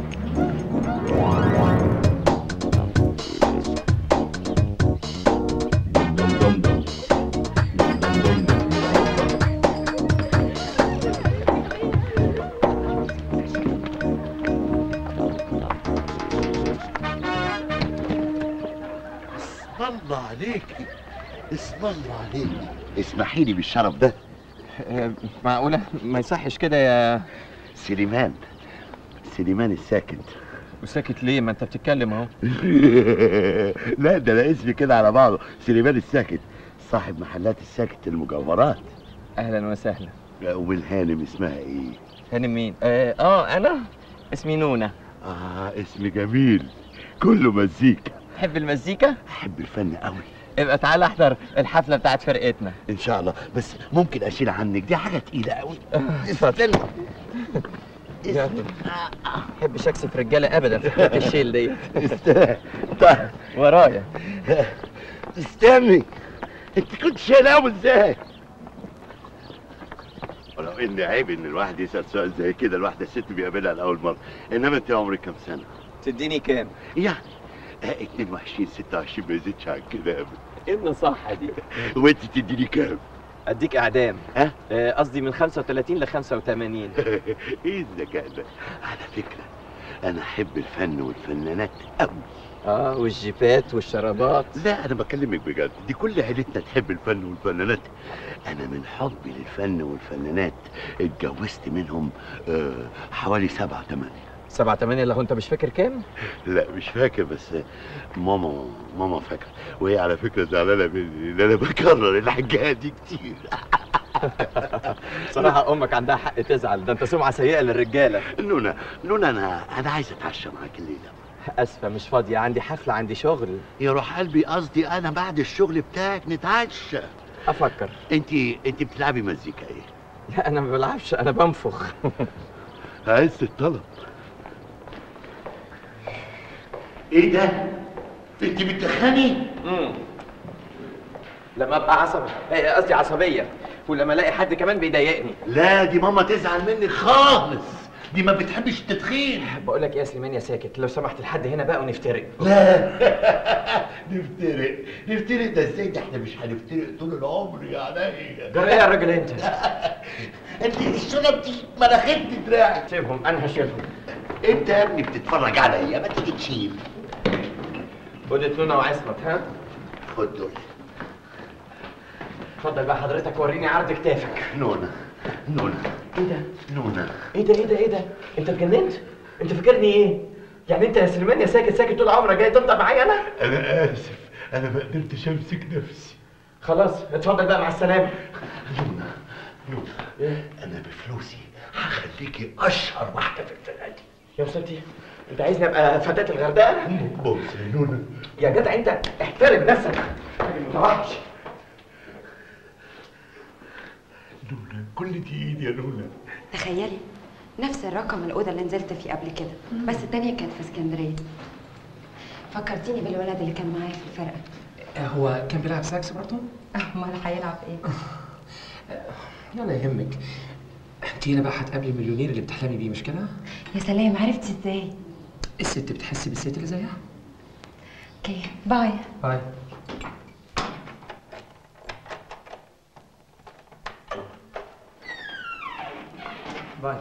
اسم الله عليك اسم الله عليك اسمحي لي بالشرف ده معقولة ما يصحش كده يا سليمان سليمان الساكت وساكت ليه ما انت بتتكلم اهو لا ده انا اسمي كده على بعضه سليمان الساكت صاحب محلات الساكت المجوهرات اهلا وسهلا والهانم اسمها ايه هانم مين اه, آه انا اسمي نونا اه اسم جميل كله مزيكا تحب المزيكا احب الفن قوي ابقى تعالى احضر الحفله بتاعت فرقتنا ان شاء الله بس ممكن اشيل عنك دي حاجه تقيله قوي استنى يا احبش اكسف رجاله ابدا في حكايه الشيل دي طيب ورايا استني انت كنت شايل قوي ازاي ولو ان عيب ان الواحد يسال سؤال زي كده الواحده ست بيقابلها لاول مره انما انت عمرك كام سنه تديني كام يعني آه، 22 26 ما يزيدش عن كده ابدا ايه النصاحه دي وانت تديني كام اديك اعدام ها آه، قصدي من 35 ل 85 ايه الذكاء ده على فكره انا احب الفن والفنانات قوي اه والجيبات والشرابات لا انا بكلمك بجد دي كل عيلتنا تحب الفن والفنانات انا من حبي للفن والفنانات اتجوزت منهم آه حوالي سبعة تمانية سبعة تمانية اللي هو انت مش فاكر كام؟ لا مش فاكر بس ماما ماما فاكرة وهي على فكرة زعلانة مني ان انا بكرر الحاجات دي كتير صراحة امك عندها حق تزعل ده انت سمعة سيئة للرجالة نونا نونا انا انا عايز اتعشى معاك الليلة اسفة مش فاضية عندي حفلة عندي شغل يا روح قلبي قصدي انا بعد الشغل بتاعك نتعشى افكر انت انت بتلعبي مزيكا ايه؟ لا انا ما بلعبش انا بنفخ عايز الطلب ايه ده؟ انت بتدخني؟ امم لما ابقى عصبي إيه، قصدي عصبية ولما الاقي حد كمان بيضايقني لا دي ماما تزعل منك خالص دي ما بتحبش التدخين بقول لك إيه يا سليمان يا ساكت لو سمحت لحد هنا بقى ونفترق لا نفترق نفترق ده ازاي ده احنا مش هنفترق طول العمر يا عينيا جرى ايه يا راجل انت؟ انت الشنط دي مناخيرتي دراعي سيبهم انا هشيلهم انت يا ابني بتتفرج عليا ما تيجي تشيل خد نونا وعصمت ها خد دول اتفضل بقى حضرتك وريني عرض كتافك نونا نونا ايه ده؟ نونا ايه ده ايه ده ايه ده؟ انت اتجننت؟ انت فاكرني ايه؟ يعني انت يا سليمان يا ساكت ساكت طول عمرك جاي تفضل معايا انا؟ انا اسف انا ما قدرتش امسك نفسي خلاص اتفضل بقى مع السلامة نونا نونا انا بفلوسي هخليكي اشهر واحده في الفرقه دي يا ستي انت عايزني ابقى فتاة الغردقة؟ بص يا نونا يا جدع انت احترم نفسك راجل متوحش نونا كل دي ايدي يا نونا تخيلي نفس الرقم الأوضة اللي نزلت فيه قبل كده بس التانية كانت في اسكندرية فكرتيني بالولد اللي كان معايا في الفرقة هو كان بيلعب ساكس برضه؟ أمال هيلعب إيه؟ ولا يهمك انت هنا بقى هتقابلي المليونير اللي بتحلمي بيه مش كده؟ يا سلام عرفتي إزاي؟ الست بتحس بالست اللي زيها؟ اوكي باي باي باي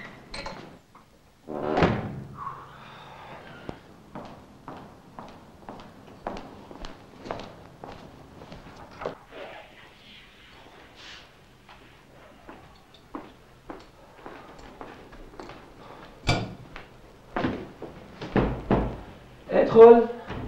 ادخل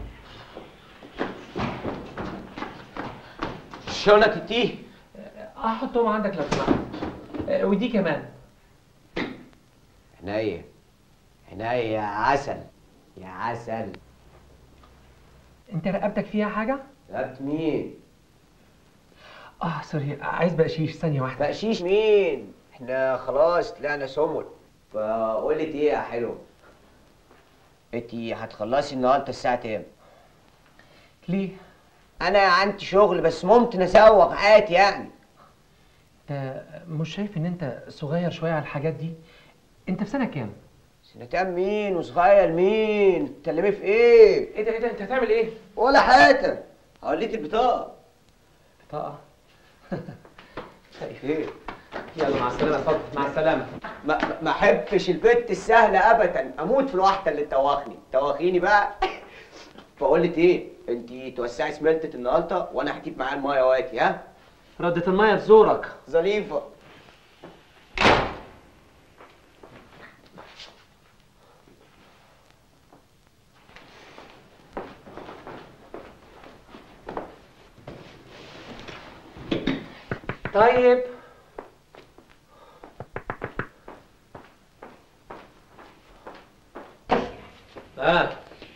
شنط التيه احطهم عندك لو سمحت آه، ودي كمان عناية عناية يا عسل يا عسل انت رقبتك فيها حاجه رقبت مين اه سوري عايز بقشيش ثانيه واحده بقشيش مين احنا خلاص طلعنا سمر فقول لي ايه يا حلو انتي هتخلصي النهارده الساعه كام ليه انا عندي شغل بس ممكن اسوق عادي يعني انت مش شايف ان انت صغير شويه على الحاجات دي انت في سنه كام سنة كام مين وصغير مين بتتكلمي في ايه ايه ده ايه ده انت هتعمل ايه ولا حاجه هوريك البطاقه بطاقه ايه يلا مع السلامه اتفضل مع السلامه ما ما- ما احبش البنت السهله ابدا اموت في الواحده اللي تواخني تواخيني بقى بقول لك ايه انت توسعي سمنتة النهارده وانا هجيب معايا المايه واتي ها ردة الميه في زورك ظريفه طيب اه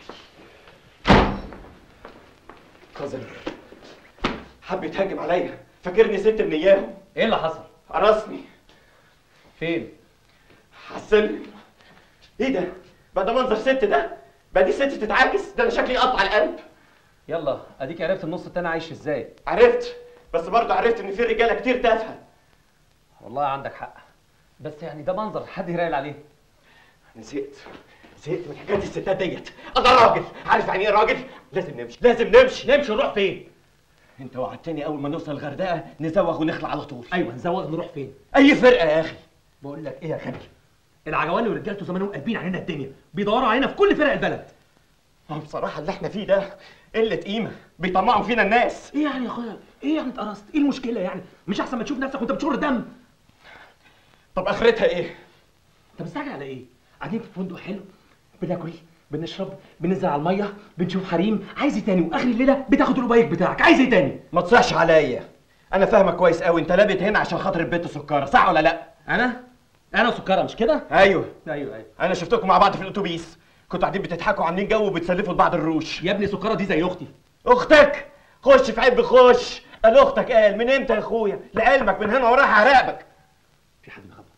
قذر حب يتهجم عليا فاكرني ست من اياهم ايه اللي حصل قرصني فين حسن ايه ده بقى ده منظر ست ده بقى دي ست تتعاكس ده انا شكلي يقطع القلب يلا اديك عرفت النص التاني عايش ازاي عرفت بس برضه عرفت ان في رجاله كتير تافهه والله عندك حق بس يعني ده منظر حد يراقل عليه انا زهقت زهقت من حكايه الستات ديت انا راجل عارف يعني ايه راجل لازم نمشي لازم نمشي نمشي نروح فين انت وعدتني اول ما نوصل الغردقه نزوغ ونخلع على طول ايوه نزوغ نروح فين اي فرقه يا اخي بقول لك ايه يا خالد العجواني ورجالته زمانهم قلبين علينا الدنيا بيدوروا علينا في كل فرق البلد ما هو بصراحه اللي احنا فيه ده قله قيمه بيطمعوا فينا الناس ايه يعني يا اخويا ايه يعني اتقرصت ايه المشكله يعني مش احسن ما تشوف نفسك وانت بتشر دم طب اخرتها ايه انت مستعجل على ايه قاعدين في فندق حلو بناكل بنشرب بننزل على الميه بنشوف حريم عايز ايه تاني واخر الليله بتاخد البايك بتاعك عايز ايه تاني ما تصيحش عليا انا فاهمك كويس قوي انت لابت هنا عشان خاطر البنت سكره صح ولا لا انا انا سكره مش كده ايوه ايوه ايوه انا شفتكم مع بعض في الاتوبيس كنتوا قاعدين بتضحكوا عاملين جو وبتسلفوا لبعض الروش يا ابني سكره دي زي اختي اختك خش في عيب خش قال اختك قال من امتى يا اخويا لعلمك من هنا ورايح هراقبك في حد بيخبط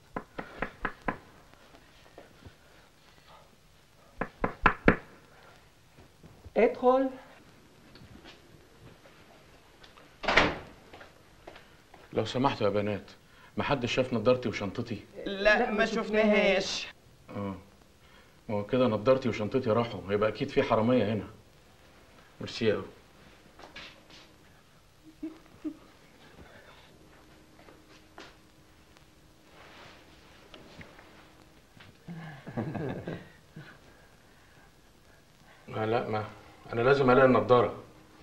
ادخل لو سمحتوا يا بنات محدش شاف نضارتي وشنطتي لا ما شفناهاش اه ما هو كده نضارتي وشنطتي راحوا هيبقى اكيد في حراميه هنا ميرسي قوي آه لا ما انا لازم الاقي النضاره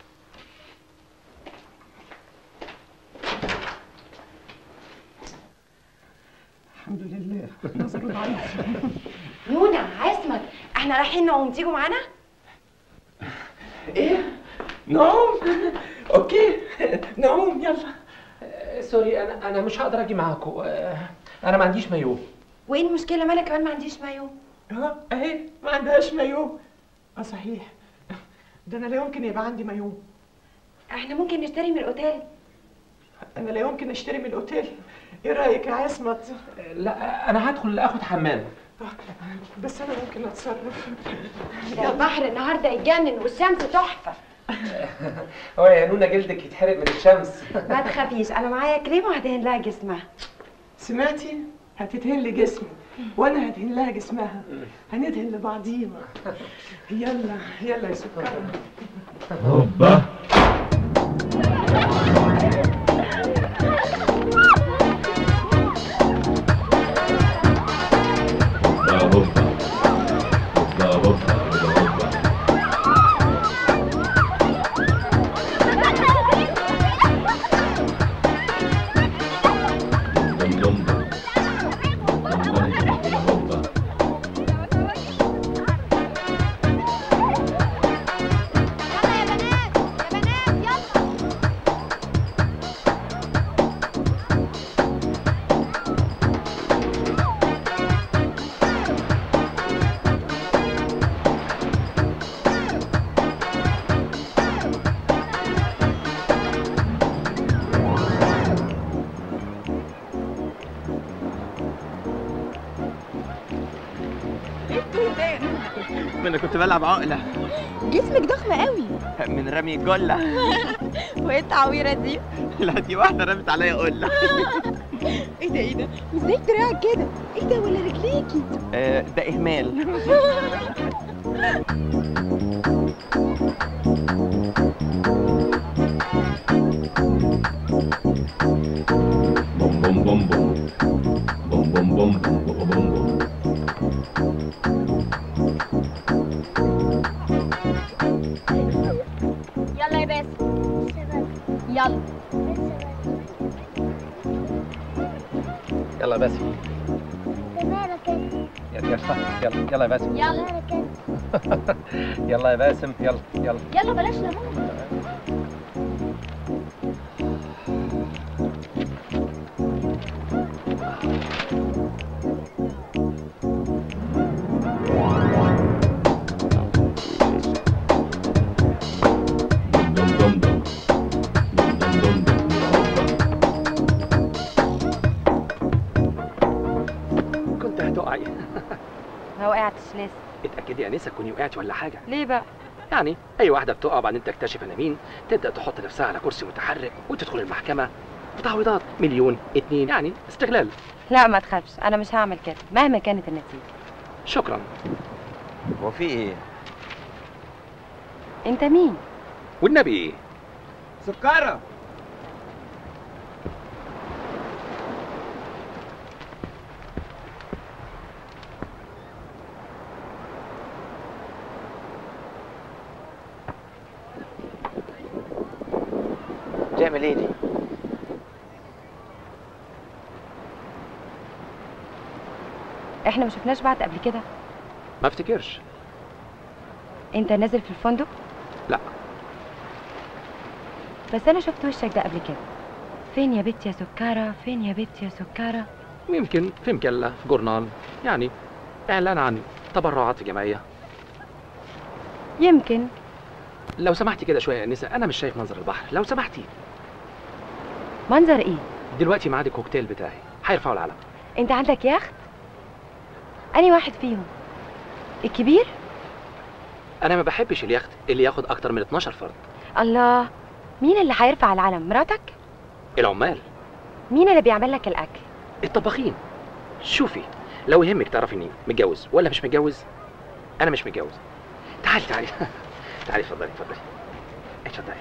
الحمد لله نظر ضعيف نونا عصمت احنا رايحين نقوم تيجوا معانا ايه نعوم اوكي نعوم يلا سوري انا انا مش هقدر اجي معاكم انا ما عنديش مايو وايه المشكله ما انا كمان ما عنديش مايو اه اهي ما عندهاش مايو اه صحيح ده انا لا يمكن يبقى عندي مايو احنا ممكن نشتري من الاوتيل انا لا يمكن اشتري من الاوتيل ايه رايك يا عصمت لا انا هدخل اخد حمام بس انا ممكن اتصرف ده البحر النهارده يتجنن والشمس تحفه هو يا نونا جلدك يتحرق من الشمس ما تخافيش انا معايا كريم وهدهن لها جسمها سمعتي هتدهن لي جسمي وانا هدهن لها جسمها هندهن لبعضينا يلا يلا يا سكر هوبا هوبا هوبا هوبا هوبا هوبا دم دم دم دم دم دم هوبا يلا يا بنات يا انا كنت بلعب عقله جسمك ضخم قوي من رمي الجله وايه التعويره دي لا دي واحده رمت عليا قله ايه ده ايه ده وازاي دراعك كده ايه ده ولا رجليكي آه، ده اهمال بوم بوم بوم بوم بوم بوم بوم بوم بوم بوم يلا يا باسم يلا يلا يا باسم يلا يلا يلا يا باسم يلا يلا يا باسم يلا يلا يلا بلاش ليمون كنت هتقعي ما وقعتش لسه اتاكدي يا انسه تكوني وقعتي ولا حاجه ليه بقى يعني اي واحده بتقع وبعدين تكتشف انا مين تبدا تحط نفسها على كرسي متحرك وتدخل المحكمه وتعويضات مليون اتنين يعني استغلال لا ما تخافش انا مش هعمل كده مهما كانت النتيجه شكرا هو في ايه انت مين والنبي ايه سكره تعمل ايه دي؟ احنا ما شفناش بعض قبل كده ما افتكرش انت نازل في الفندق لا بس انا شفت وشك ده قبل كده فين يا بت يا سكارة فين يا بت يا سكارة يمكن في مجله في جورنال يعني اعلان عن تبرعات في جمعيه يمكن لو سمحتي كده شويه يا انسه انا مش شايف منظر البحر لو سمحتي منظر ايه دلوقتي ميعاد الكوكتيل بتاعي هيرفعوا العلم انت عندك يخت اني واحد فيهم الكبير انا ما بحبش اليخت اللي ياخد اكتر من 12 فرد الله مين اللي هيرفع العلم مراتك العمال مين اللي بيعمل لك الاكل الطباخين شوفي لو يهمك تعرفي اني متجوز ولا مش متجوز انا مش متجوز تعالي تعالي تعالي اتفضلي اتفضلي اتفضلي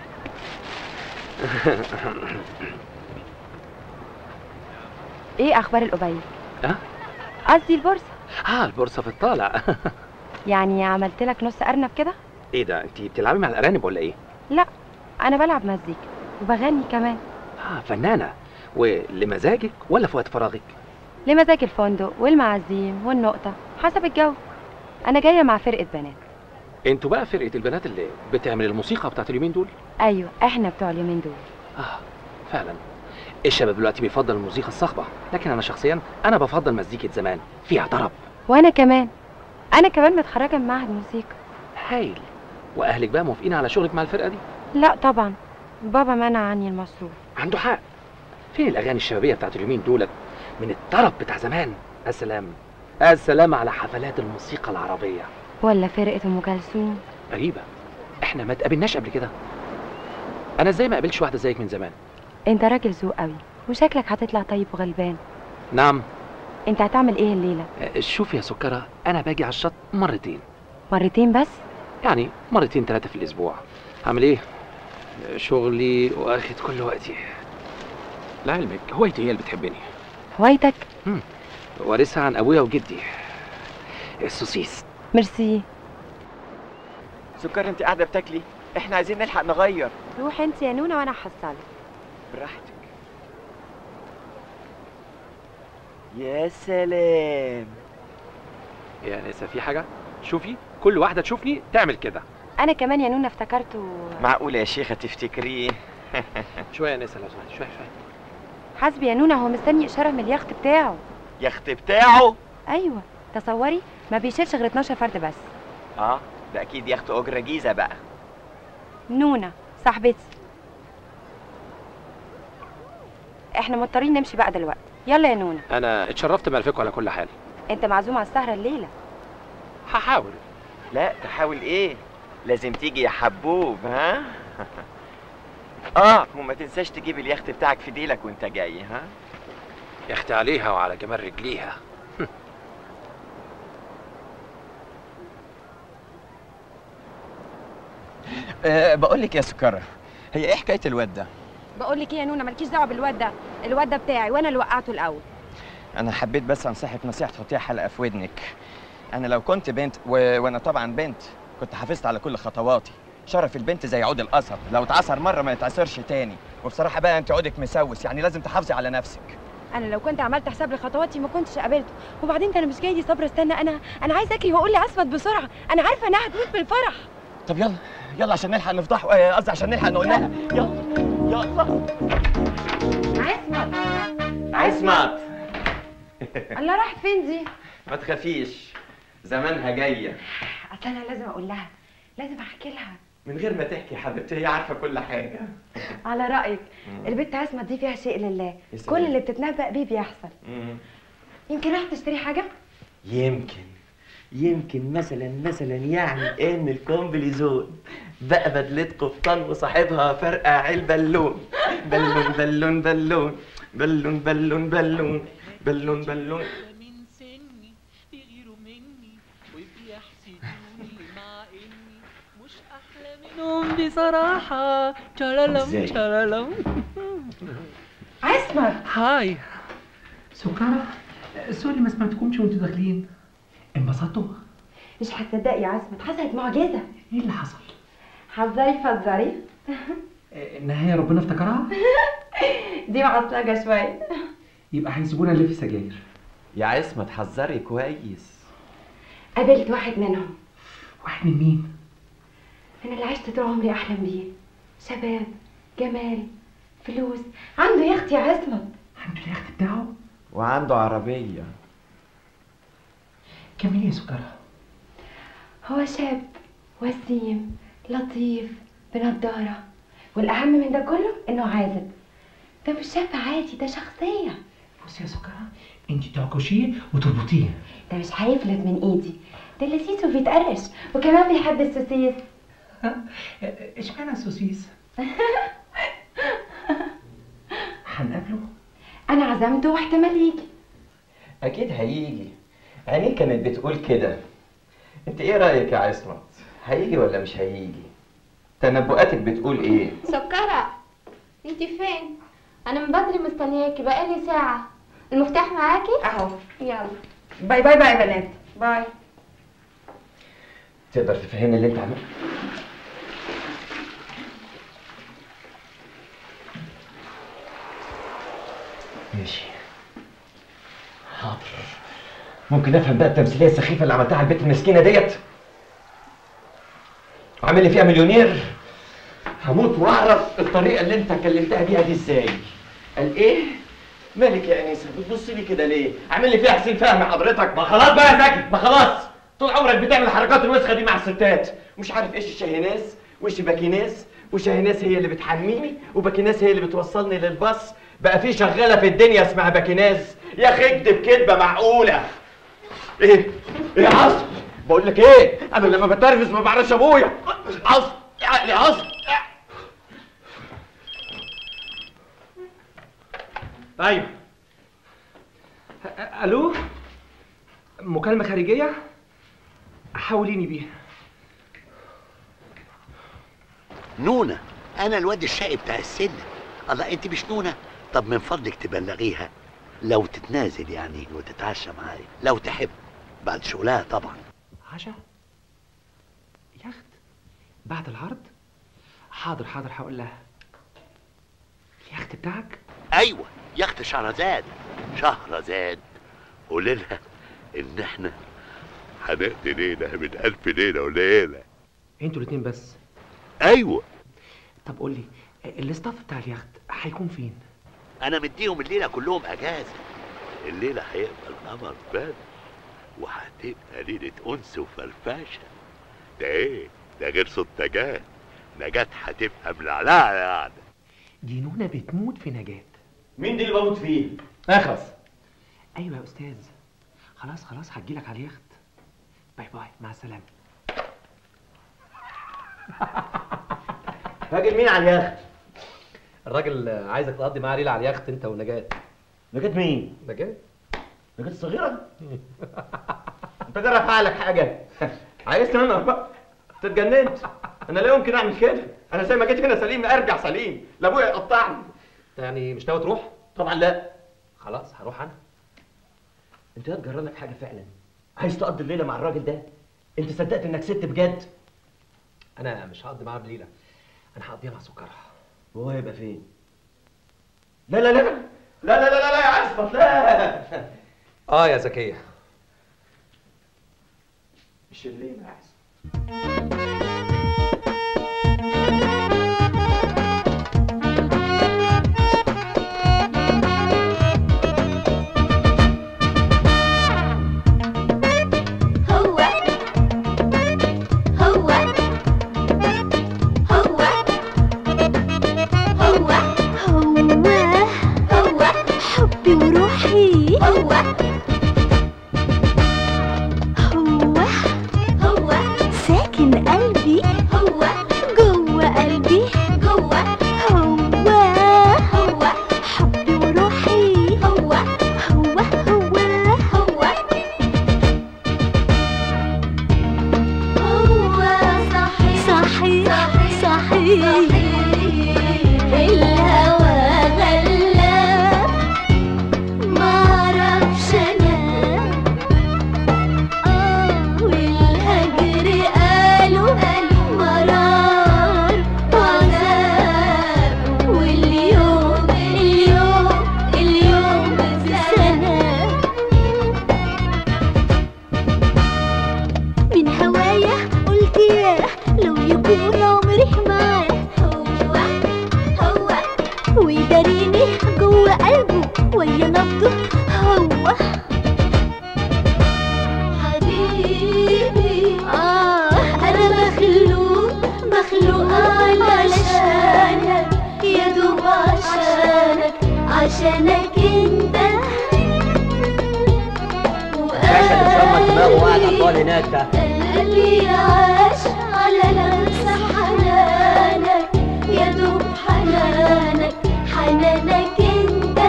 ايه اخبار القبيل ها قصدي البورصه اه البورصه في الطالع يعني عملت لك نص ارنب كده ايه ده انت بتلعبي مع الارانب ولا ايه لا انا بلعب مزيكا وبغني كمان اه فنانه ولمزاجك ولا في وقت فراغك لمزاج الفندق والمعازيم والنقطه حسب الجو انا جايه مع فرقه بنات انتوا بقى فرقه البنات اللي بتعمل الموسيقى بتاعت اليومين دول ايوه احنا بتوع اليومين دول اه فعلا الشباب دلوقتي بيفضل الموسيقى الصاخبه لكن انا شخصيا انا بفضل مزيكه زمان فيها طرب وانا كمان انا كمان متخرجه من معهد موسيقى هايل واهلك بقى موافقين على شغلك مع الفرقه دي لا طبعا بابا منع عني المصروف عنده حق فين الاغاني الشبابيه بتاعت اليومين دولت من الطرب بتاع زمان السلام السلام على حفلات الموسيقى العربيه ولا فرقه ام كلثوم غريبه احنا ما اتقابلناش قبل كده انا ازاي ما قابلتش واحده زيك من زمان انت راجل ذوق قوي وشكلك هتطلع طيب وغلبان نعم انت هتعمل ايه الليله آه، شوف يا سكره انا باجي على الشط مرتين مرتين بس يعني مرتين ثلاثه في الاسبوع هعمل ايه آه، شغلي واخد كل وقتي لعلمك هوايتي هي اللي بتحبني هوايتك مم. وارثها عن ابويا وجدي السوسيس ميرسي سكر انت قاعده بتاكلي احنا عايزين نلحق نغير روح انت يا نونا وانا هحصلك براحتك يا سلام يا نسا في حاجه شوفي كل واحده تشوفني تعمل كده انا كمان يا نونا افتكرته معقول يا شيخه تفتكريه شويه يا نسا لو سمحت شويه شويه حسبي يا نونا هو مستني اشاره من اليخت بتاعه يخت بتاعه ايوه تصوري ما بيشيلش غير 12 فرد بس اه ده اكيد يخت اجره جيزه بقى نونا صاحبتي احنا مضطرين نمشي بقى دلوقتي يلا يا نونا انا اتشرفت بمعرفتكم على كل حال انت معزوم على السهره الليله هحاول لا تحاول ايه لازم تيجي يا حبوب ها اه وما تنساش تجيب اليخت بتاعك في ديلك وانت جاي ها يختي عليها وعلى جمال رجليها أه بقول لك يا سكرة هي ايه حكايه الواد ده بقول لك ايه يا نونا مالكيش دعوه بالواد ده الواد ده بتاعي وانا اللي وقعته الاول انا حبيت بس انصحك نصيحه تحطيها حلقه في ودنك انا لو كنت بنت و... وانا طبعا بنت كنت حافظت على كل خطواتي شرف البنت زي عود القصب لو اتعصر مره ما يتعصرش تاني وبصراحه بقى انت عودك مسوس يعني لازم تحافظي على نفسك انا لو كنت عملت حساب لخطواتي ما كنتش قابلته وبعدين كان مش جاي لي صبر استنى انا انا عايز اجري واقول لي اسود بسرعه انا عارفه انها هتموت بالفرح طب يلا يلا عشان نلحق نفضحه آه، قصدي عشان نلحق نقول لها يلا يلا عصمت عصمت الله راحت فين دي ما تخافيش زمانها جايه اصل انا لازم اقول لها لازم احكي لها من غير ما تحكي يا حبيبتي هي عارفه كل حاجه على رايك البنت عصمت دي فيها شيء لله يا سلام. كل اللي بتتنبأ بيه بيحصل يمكن راح تشتري حاجه يمكن يمكن مثلا مثلا يعني ان الكومبليزون بقى بدلة قبطان وصاحبها فرقع البالون بالون بالون بالون بالون بالون بالون بالون بالون منهم بصراحة تشالالم إزاي؟ تشالالم عصمت هاي سكرة سوري ما سمعتكمش وانتوا داخلين انبسطتوا؟ مش هتصدقي يا عصمت حصلت معجزه ايه اللي حصل؟ حذري فذري النهاية ربنا افتكرها دي معصلجه شويه يبقى هيسيبونا نلف سجاير يا عصمت حذري كويس قابلت واحد منهم واحد من مين؟ انا اللي عشت طول عمري احلم بيه شباب جمال فلوس عنده يخت يا عصمت عنده اليخت بتاعه وعنده عربية كملي يا سكرة هو شاب وسيم لطيف بنضارة والأهم من ده كله إنه عازب ده مش شاب عادي ده شخصية بصي يا سكرة انت تعكشيه وتربطيه ده مش هيفلت من إيدي ده لذيذ وبيتقرش وكمان بيحب السوسيس اشمعنى السوسيس؟ هنقابله؟ أنا عزمته واحتمال يجي اكيد هيجي عينيه كانت بتقول كده انت ايه رايك يا عصمت هيجي ولا مش هيجي تنبؤاتك بتقول ايه سكرة انت فين؟ انا من بدري مستنياكي بقالي ساعة المفتاح معاكي؟ اهو يلا باي باي بقى يا بنات باي تقدر تفهمني اللي انت عملته ماشي حاضر ممكن افهم بقى التمثيليه السخيفه اللي عملتها على البنت المسكينه ديت عامل لي فيها مليونير هموت واعرف الطريقه اللي انت كلمتها بيها دي ازاي قال ايه مالك يا انسه بتبص لي كده ليه عامل لي فيها حسين فهمي حضرتك ما خلاص بقى يا زكي ما خلاص طول عمرك بتعمل الحركات الوسخه دي مع الستات مش عارف ايش الشاهيناز وايش باكيناز وشاهيناز هي اللي بتحميني وباكيناز هي اللي بتوصلني للباص بقى في شغاله في الدنيا اسمها باكيناز يا اخي اكدب كدبه معقوله ايه ايه يا عصر بقول لك ايه انا لما بتنرفز ما بعرفش ابويا عصر يا عصر ايوه الو مكالمة خارجية حوليني بيها نونة أنا الواد الشقي بتاع السن الله أنت مش نونة طب من فضلك تبلغيها لو تتنازل يعني وتتعشى معايا لو تحب بعد شغلها طبعا عشا يخت بعد العرض حاضر حاضر هقول لها اليخت بتاعك أيوة يخت شهرزاد شهرزاد قولي لها إن إحنا هنقضي ليلة من ألف ليلة وليلة انتوا الاتنين بس أيوة طب قول لي الاستاف بتاع اليخت هيكون فين أنا مديهم الليلة كلهم أجازة الليلة هيبقى القمر بدر وهتبقى ليلة أنس وفرفشة ده إيه؟ ده غير صوت نجاة نجاة هتبقى ملعلعة يعني دي نونة بتموت في نجاة مين دي اللي بموت فيه اخلص ايوه يا استاذ خلاص خلاص هتجيلك على اليخت باي باي مع السلامه راجل مين على اليخت؟ الراجل عايزك تقضي معاه ليله على اليخت انت ونجاة نجاة مين؟ نجاة نجاة الصغيرة؟ انت جرى فعلك حاجة عايزني انا بقى انت اتجننت انا لا يمكن اعمل كده انا زي ما جيت هنا سليم ارجع سليم لا ابويا يقطعني انت يعني مش ناوي تروح؟ طبعا لا خلاص هروح انا انت هتجرى لك حاجة فعلا عايز تقضي الليلة مع الراجل ده انت صدقت انك ست بجد انا مش هقضي معاه بليله انا هقضيها مع سكرها وهو هيبقى فين؟ لا لا لا لا لا لا لا لا يا عصمت لا اه يا زكيه مش الليلة يا عصمت هو هو هو هو هو هو حبي وروحي هو هو هو ساكن قلبي هو جوه قلبي جوه هو هو حبي وروحي هو هو هو هو هو صحيح صحيح صحيح الهوى غلاب معرفش انا اه والهجر قالوا مرار وعذاب واليوم اليوم اليوم سنه من هوايا قلت ياه لو يكون عمري معاه هو هو ويداريني جوه قلبه ويا نبضه هو حبيبي اه انا مخلوق مخلوق علشانك يا دوب عشانك عشانك انت باشا اللي شرمك دماغه وقاعد على الطوال هناك ده قلبي عاش على لمسة حنانك يا دوب حنانك حنانك انت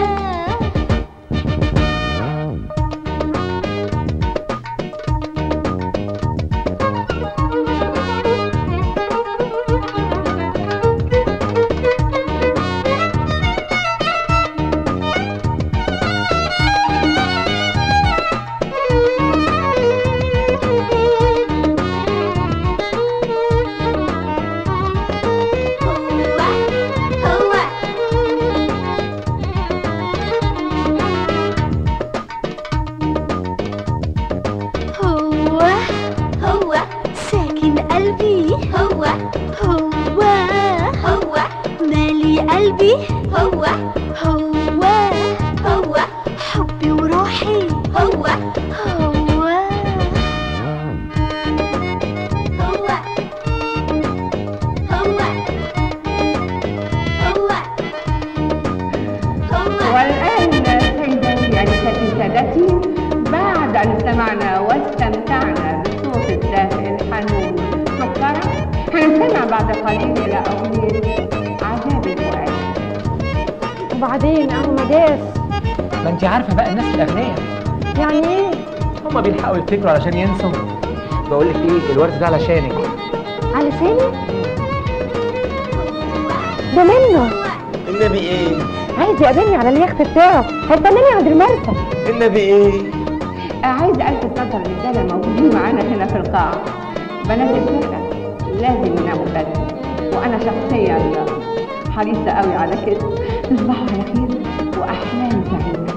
هو هو هو ساكن قلبي هو هو هو مالي قلبي هو هو هو حبي وروحي هو هو هو هو هو والآن سيداتي أنساتي سادتي بعد أن استمعنا واستمتعنا بصوت الدافئ الحنون سكرة هنستمع بعد قليل إلى أغنية عذاب الفؤاد وبعدين اهو مداس ما انت عارفه بقى الناس الاغنياء يعني ايه هما بيلحقوا يفتكروا علشان ينسوا بقول لك ايه الورد ده علشانك علشاني ده منه النبي ايه؟ عايز يقابلني على اليخت بتاعه هيستناني عند المرسى النبي ايه؟ عايز ألفت نظر الرجالة موجودين معانا هنا في القاعة بنات الفرقة لازم يناموا بدري وأنا شخصيا حريصة قوي على كده تصبحوا على خير وأحلام سعيدة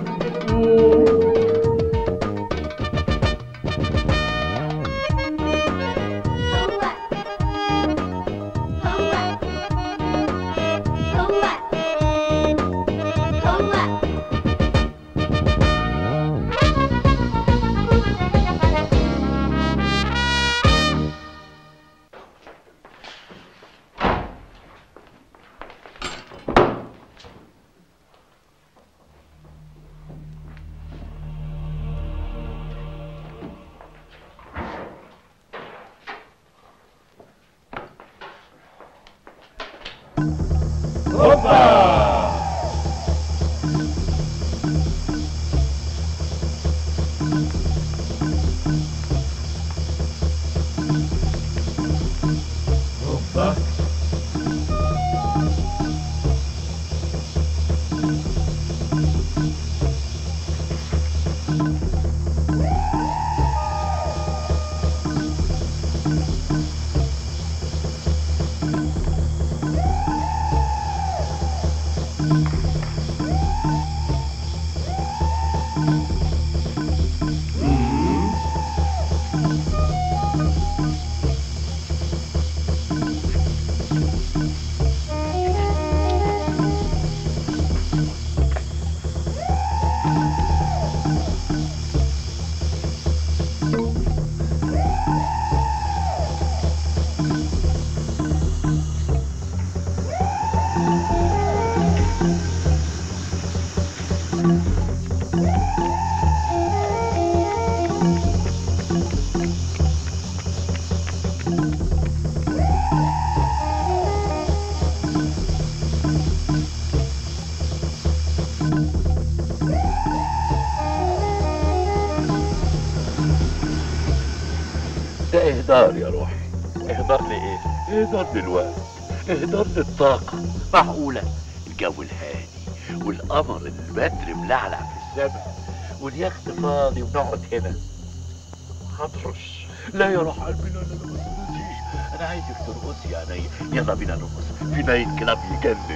ده اهدار يا روحي اهدار لايه؟ اهدار للوقت اهدار للطاقة معقولة الجو الهادي والقمر البدر ملعلع في السماء واليخت فاضي ونقعد هنا هترش لا يا روح قلبي لا لا لا ما ترقصيش انا عايزك ترقصي يا عينيا يلا بينا نرقص في نايت كلاب يجنن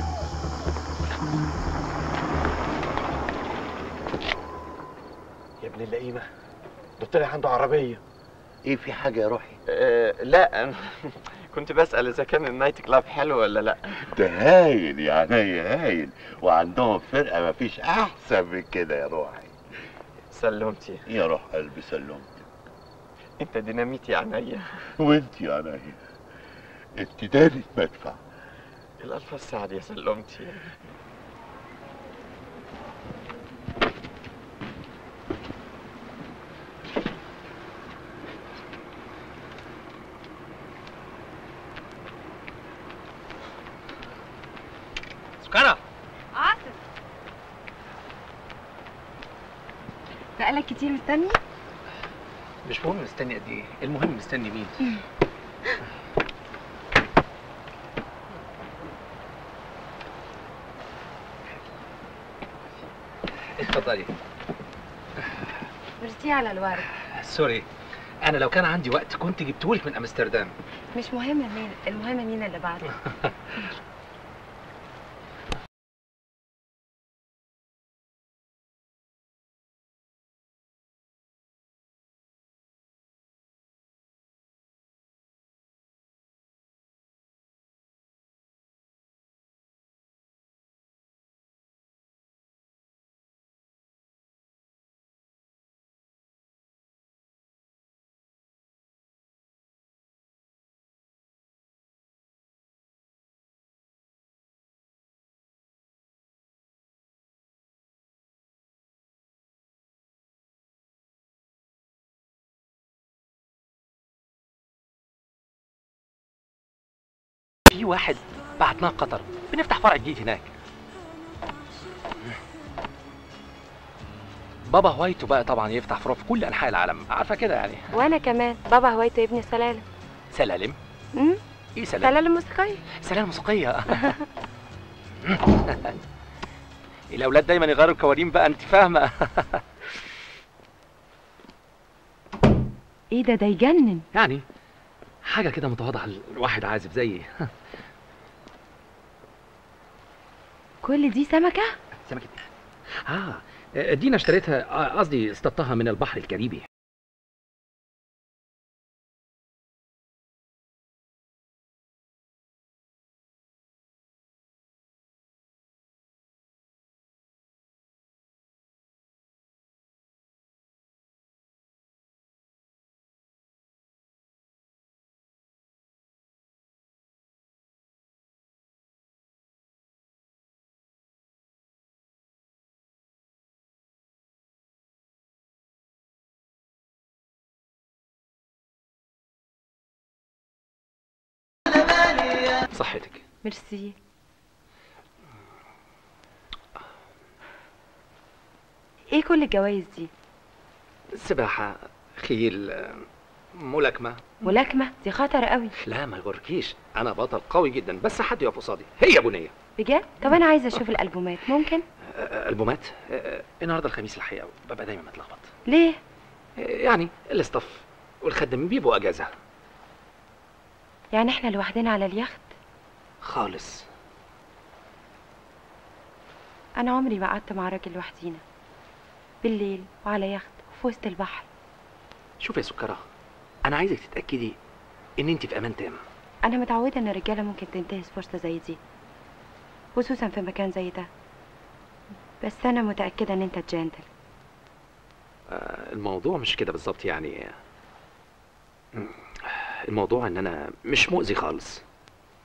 يا ابن اللئيمه ده طلع عنده عربيه ايه في حاجه يا روحي أه لا أنا كنت بسال اذا كان النايت كلاب حلو ولا لا ده هايل يا عينيا هايل وعندهم فرقه مفيش احسن من كده يا روحي سلمتي يا روح قلبي سلمت انت ديناميت يا عينيا وانت يا عينيا انت دارة مدفع الالف السعد يا سلمتي سكرة عاطف بقالك كتير مستني مش مهم مستني قد ايه المهم مستني مين اتفضلي ميرسي على الورد سوري انا لو كان عندي وقت كنت جبتهولك من امستردام مش مهم مين المهم مين اللي بعده في واحد بعتناه قطر بنفتح فرع جديد هناك بابا هوايته بقى طبعا يفتح فروع في كل انحاء العالم عارفه كده يعني وانا كمان بابا هوايته يبني سلالم سلالم امم ايه سلالم سلالم موسيقيه سلالم موسيقيه الاولاد دايما يغيروا الكوارين بقى انت فاهمه ايه ده ده يجنن يعني حاجه كده متواضعه الواحد عازف زيي كل دي سمكه سمكه اه دينا اشتريتها آه، قصدي اصطدتها من البحر الكاريبي صحتك ميرسي ايه كل الجوائز دي سباحه خيل آه، ملاكمه ملاكمه دي خطر قوي لا ما يغركيش انا بطل قوي جدا بس حد يقف قصادي هي بنيه بجد طب انا عايزه اشوف الالبومات ممكن آه، البومات آه، النهارده الخميس الحقيقه ببقى دايما متلخبط ليه آه، يعني الاستاف والخدامين بيبقوا اجازه يعني احنا لوحدنا على اليخت خالص انا عمري ما قعدت مع راجل لوحدينا بالليل وعلى يخت وفي وسط البحر شوفي يا سكره انا عايزك تتاكدي ان انت في امان تام انا متعوده ان الرجاله ممكن تنتهز فرصه زي دي خصوصا في مكان زي ده بس انا متاكده ان انت جنتل آه، الموضوع مش كده بالظبط يعني مم، الموضوع ان انا مش مؤذي خالص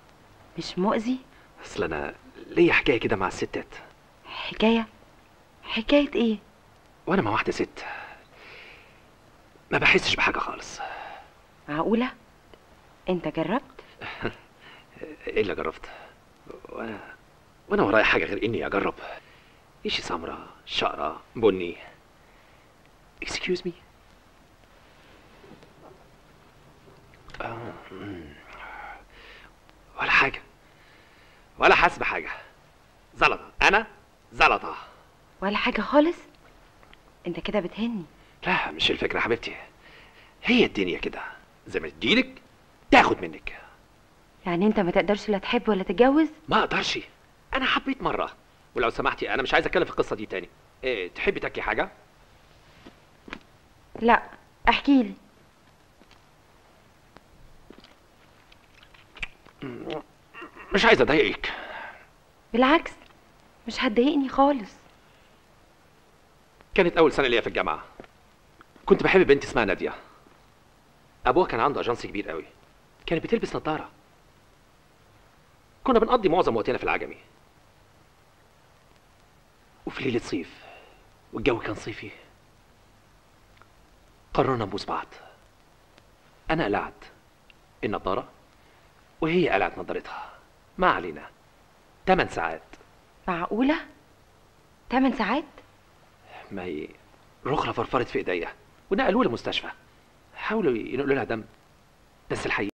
مش مؤذي اصل انا ليا حكايه كده مع الستات حكايه حكايه ايه وانا مع واحده ست ما بحسش بحاجه خالص معقوله انت جربت ايه اللي جربت وانا وانا ورايا حاجه غير اني اجرب ايشي سمراء شقرة بني اكسكيوز مي ولا حاجه ولا حاسس بحاجه زلطه انا زلطه ولا حاجه خالص انت كده بتهني لا مش الفكره يا حبيبتي هي الدنيا كده زي ما تجيلك تاخد منك يعني انت ما تقدرش لا تحب ولا تتجوز ما اقدرش انا حبيت مره ولو سمحتي انا مش عايز اتكلم في القصه دي تاني إيه تحبي تحكي حاجه لا احكي لي مش عايز اضايقك بالعكس مش هتضايقني خالص كانت اول سنه ليا في الجامعه كنت بحب بنت اسمها ناديه ابوها كان عنده اجنس كبير قوي كانت بتلبس نظاره كنا بنقضي معظم وقتنا في العجمي وفي ليله صيف والجو كان صيفي قررنا نبوس بعض انا قلعت النضاره وهي قلعت نضارتها ما علينا 8 ساعات معقوله 8 ساعات ما هي رخرة فرفرت في ايديا ونقلوها المستشفى حاولوا ينقلوا لها دم بس الحقيقة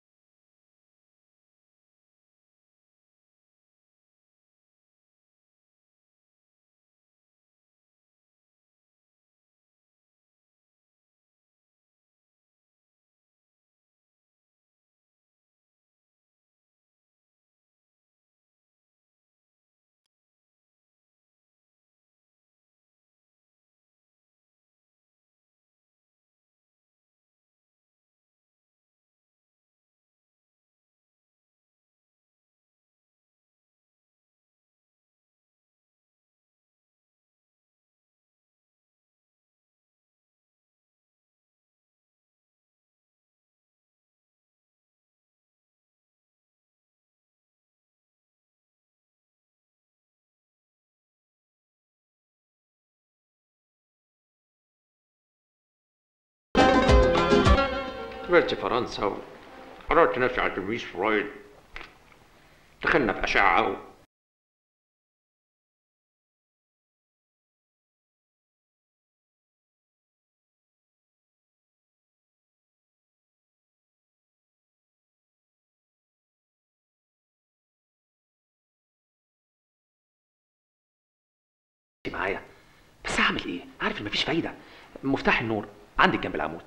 كبرت في فرنسا وقررت نفسي على تلميذ فرويد دخلنا في أشعة و... معايا بس اعمل ايه عارف إن مفيش فايده مفتاح النور عندك جنب العمود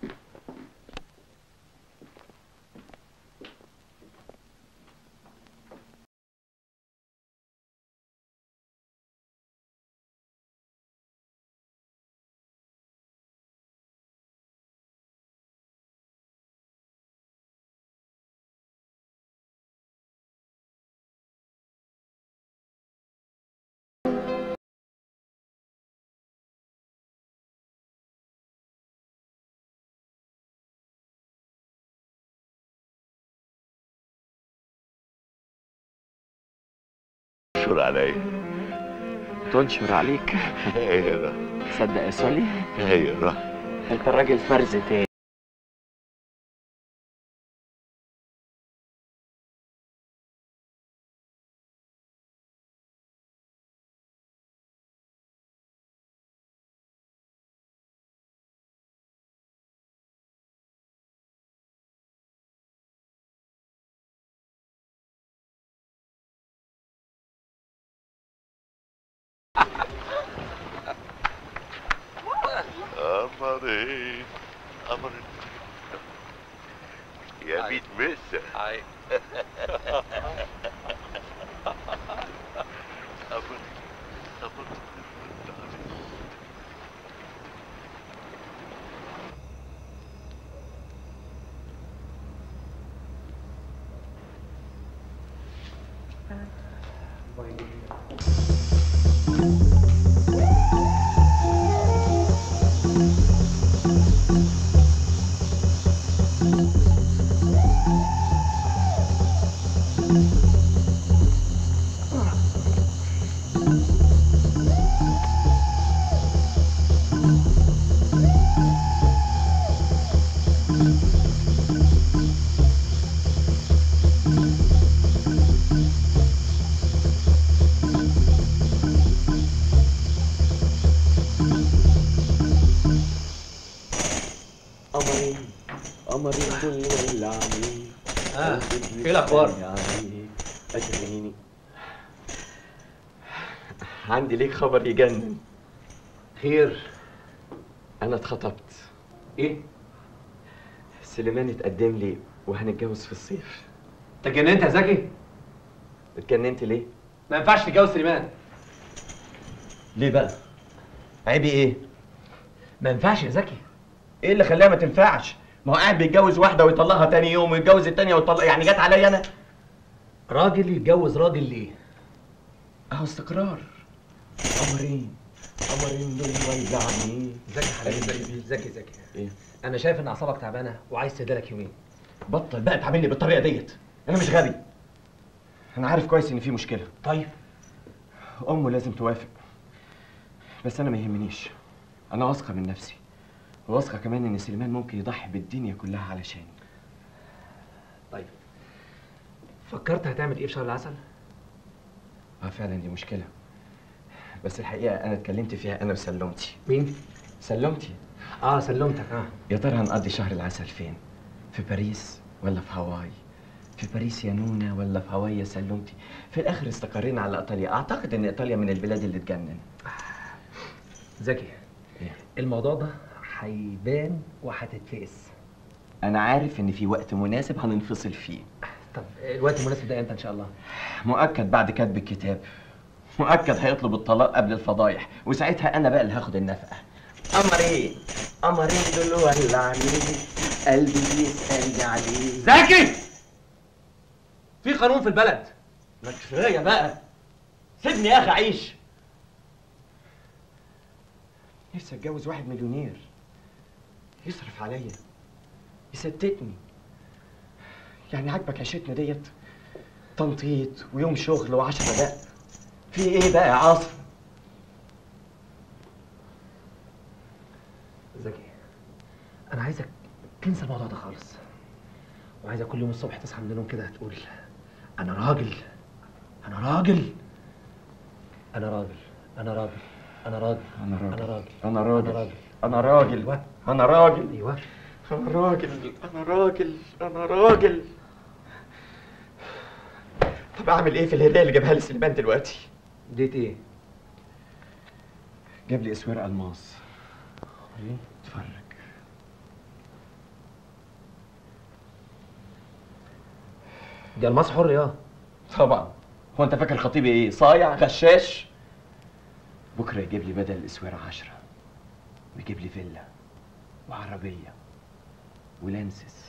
شور عليا تنشر عليك ايوه تصدق يا سولي ايوه انت الراجل فرز تاني قمرين قمرين يا ميت مسا هاي قمرين دول ولعني آه، إيه الأخبار؟ أجريني عندي ليك خبر يجنن خير أنا اتخطبت ايه؟ سليمان اتقدم لي وهنتجوز في الصيف انت اتجننت يا زكي؟ اتجننت ليه؟ ما ينفعش تتجوز سليمان ليه بقى؟ عيبي ايه؟ ما ينفعش يا زكي ايه اللي خلاها ما تنفعش؟ ما هو قاعد بيتجوز واحده ويطلقها تاني يوم ويتجوز التانيه ويطلق يعني جت عليا انا؟ راجل يتجوز راجل ليه؟ اهو استقرار قمرين قمرين دول ولعني زكي حبيبي زكي زكي زكي ايه؟ انا شايف ان اعصابك تعبانه وعايز تهدلك يومين بطل بقى تعاملني بالطريقه ديت انا مش غبي انا عارف كويس ان في مشكله طيب امه لازم توافق بس انا ما يهمنيش انا واثقه من نفسي وواثقه كمان ان سليمان ممكن يضحي بالدنيا كلها علشاني طيب فكرت هتعمل ايه في شهر العسل؟ اه فعلا دي مشكله بس الحقيقه انا اتكلمت فيها انا وسلمتي مين؟ سلمتي اه سلمتك اه يا ترى هنقضي شهر العسل فين في باريس ولا في هاواي في باريس يا نونا ولا في هاواي يا سلمتي في الاخر استقرينا على ايطاليا اعتقد ان ايطاليا من البلاد اللي تجنن زكي الموضوع ده هيبان وهتتفقس انا عارف ان في وقت مناسب هننفصل فيه طب الوقت المناسب ده امتى ان شاء الله؟ مؤكد بعد كتب الكتاب مؤكد هيطلب الطلاق قبل الفضايح وساعتها انا بقى اللي هاخد النفقه قمرين قمرين دول ولعني قلبي بيسألني عليه زكي في قانون في البلد ما كفايه بقى سيبني يا اخي اعيش نفسي اتجوز واحد مليونير يصرف عليا يستتني يعني عاجبك عيشتنا ديت تنطيط ويوم شغل وعشرة دق في ايه بقى يا عاصم زكي انا عايزك تنسى الموضوع ده خالص وعايزك كل يوم الصبح تصحى من النوم كده تقول انا راجل انا راجل انا راجل انا راجل انا راجل انا راجل انا راجل انا راجل انا راجل انا راجل انا راجل ايوه انا راجل انا راجل انا راجل طب اعمل ايه في الهديه اللي جابها لي سليمان دلوقتي ديت ايه جاب لي اسوار الماس اتفرج دي الماس حر يا طبعا هو انت فاكر خطيبي ايه صايع غشاش بكره يجيب لي بدل الاسوار عشرة ويجيب لي فيلا وعربيه ولانسس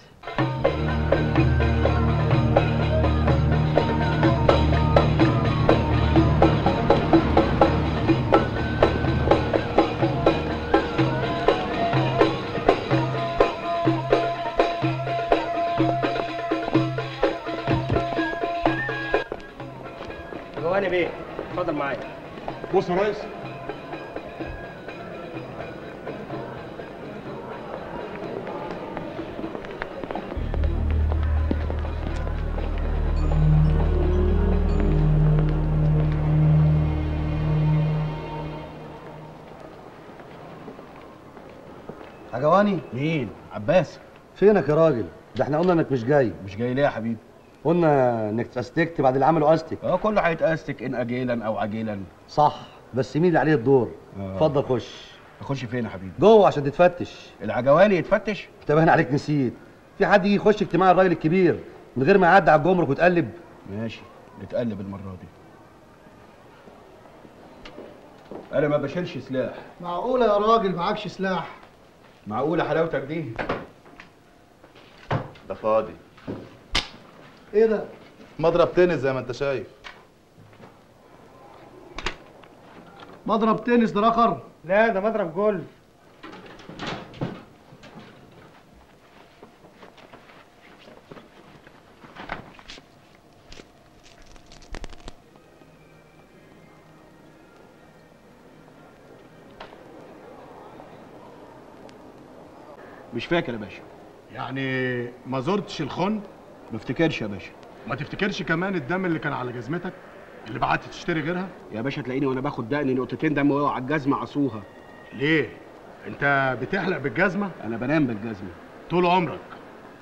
جواني بيه اتفضل معايا بص يا ريس حجواني مين عباس فينك يا راجل ده احنا قلنا انك مش جاي مش جاي ليه يا حبيبي قلنا انك تستكت بعد اللي عمله استك اه كله هيتأستك ان اجيلا او عجيلا صح بس مين اللي عليه الدور آه. اتفضل خش اخش فين يا حبيبي جوه عشان تتفتش العجواني يتفتش انت باين عليك نسيت في حد يجي يخش اجتماع الراجل الكبير من غير ما يعدي على الجمرك وتقلب ماشي نتقلب المره دي انا ما بشيلش سلاح معقولة يا راجل معكش سلاح معقوله حلاوتك دي ده فاضي ايه ده؟ مضرب تنس زي ما انت شايف مضرب تنس ده رخر لا ده مضرب جولف مش فاكر يا باشا يعني ما زرتش الخن ما افتكرش يا باشا ما تفتكرش كمان الدم اللي كان على جزمتك اللي بعت تشتري غيرها يا باشا تلاقيني وانا باخد دقني نقطتين دم وقعوا على الجزمه عصوها ليه انت بتحلق بالجزمه انا بنام بالجزمه طول عمرك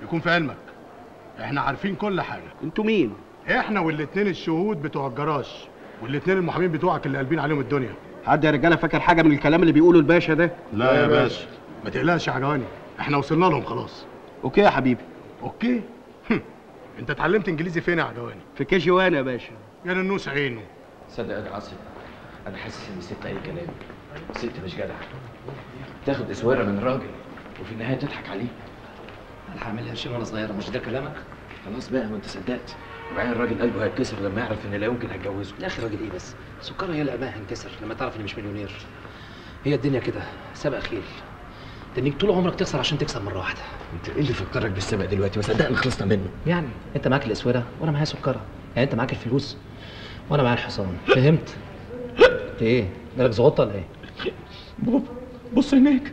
يكون في علمك احنا عارفين كل حاجه انتوا مين احنا والاتنين الشهود بتوع الجراج والاتنين المحامين بتوعك اللي قلبين عليهم الدنيا حد يا رجاله فاكر حاجه من الكلام اللي بيقوله الباشا ده لا يا باشا ما تقلقش يا عجواني احنا وصلنا لهم خلاص اوكي يا حبيبي اوكي هم. انت اتعلمت انجليزي فين يا عجواني في كي جي وان يا باشا يا ننوس عينه صدق يا عاصم انا حاسس اني ست اي كلام ست مش جدع تاخد اسواره من راجل وفي النهايه تضحك عليه انا هعملها قرشين وانا صغيره مش ده كلامك خلاص بقى ما انت صدقت وبعدين الراجل قلبه هيتكسر لما يعرف ان لا يمكن هتجوزه يا اخي راجل ايه بس سكرها هي اللي قلبها هينكسر لما تعرف اني مش مليونير هي الدنيا كده سبق خيل تنيك طول عمرك تخسر عشان تكسب مره واحده انت ايه اللي فكرك بالسبق دلوقتي وصدقني خلصنا منه يعني انت معاك الاسوره وانا معايا سكره يعني انت معاك الفلوس وانا معايا الحصان فهمت انت ايه جالك زغطه ولا ايه بص هناك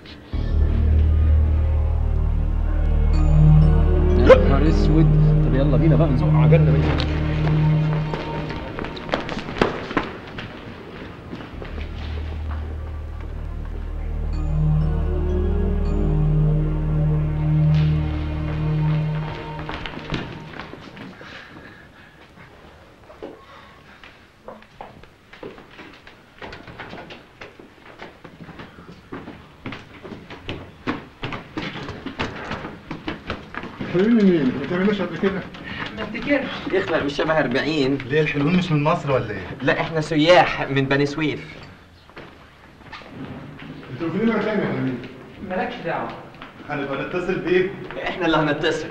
يا نهار اسود طب يلا بينا بقى نزق عجلنا من هنا حلوين مين؟ ما تعملوش قبل كده؟ يخلق مش شبه 40 ليه الحلوين مش من مصر ولا ايه؟ لا احنا سياح من بني سويف انتوا فين مكان يا حبيبي؟ مالكش دعوه هنبقى نتصل بيه احنا اللي هنتصل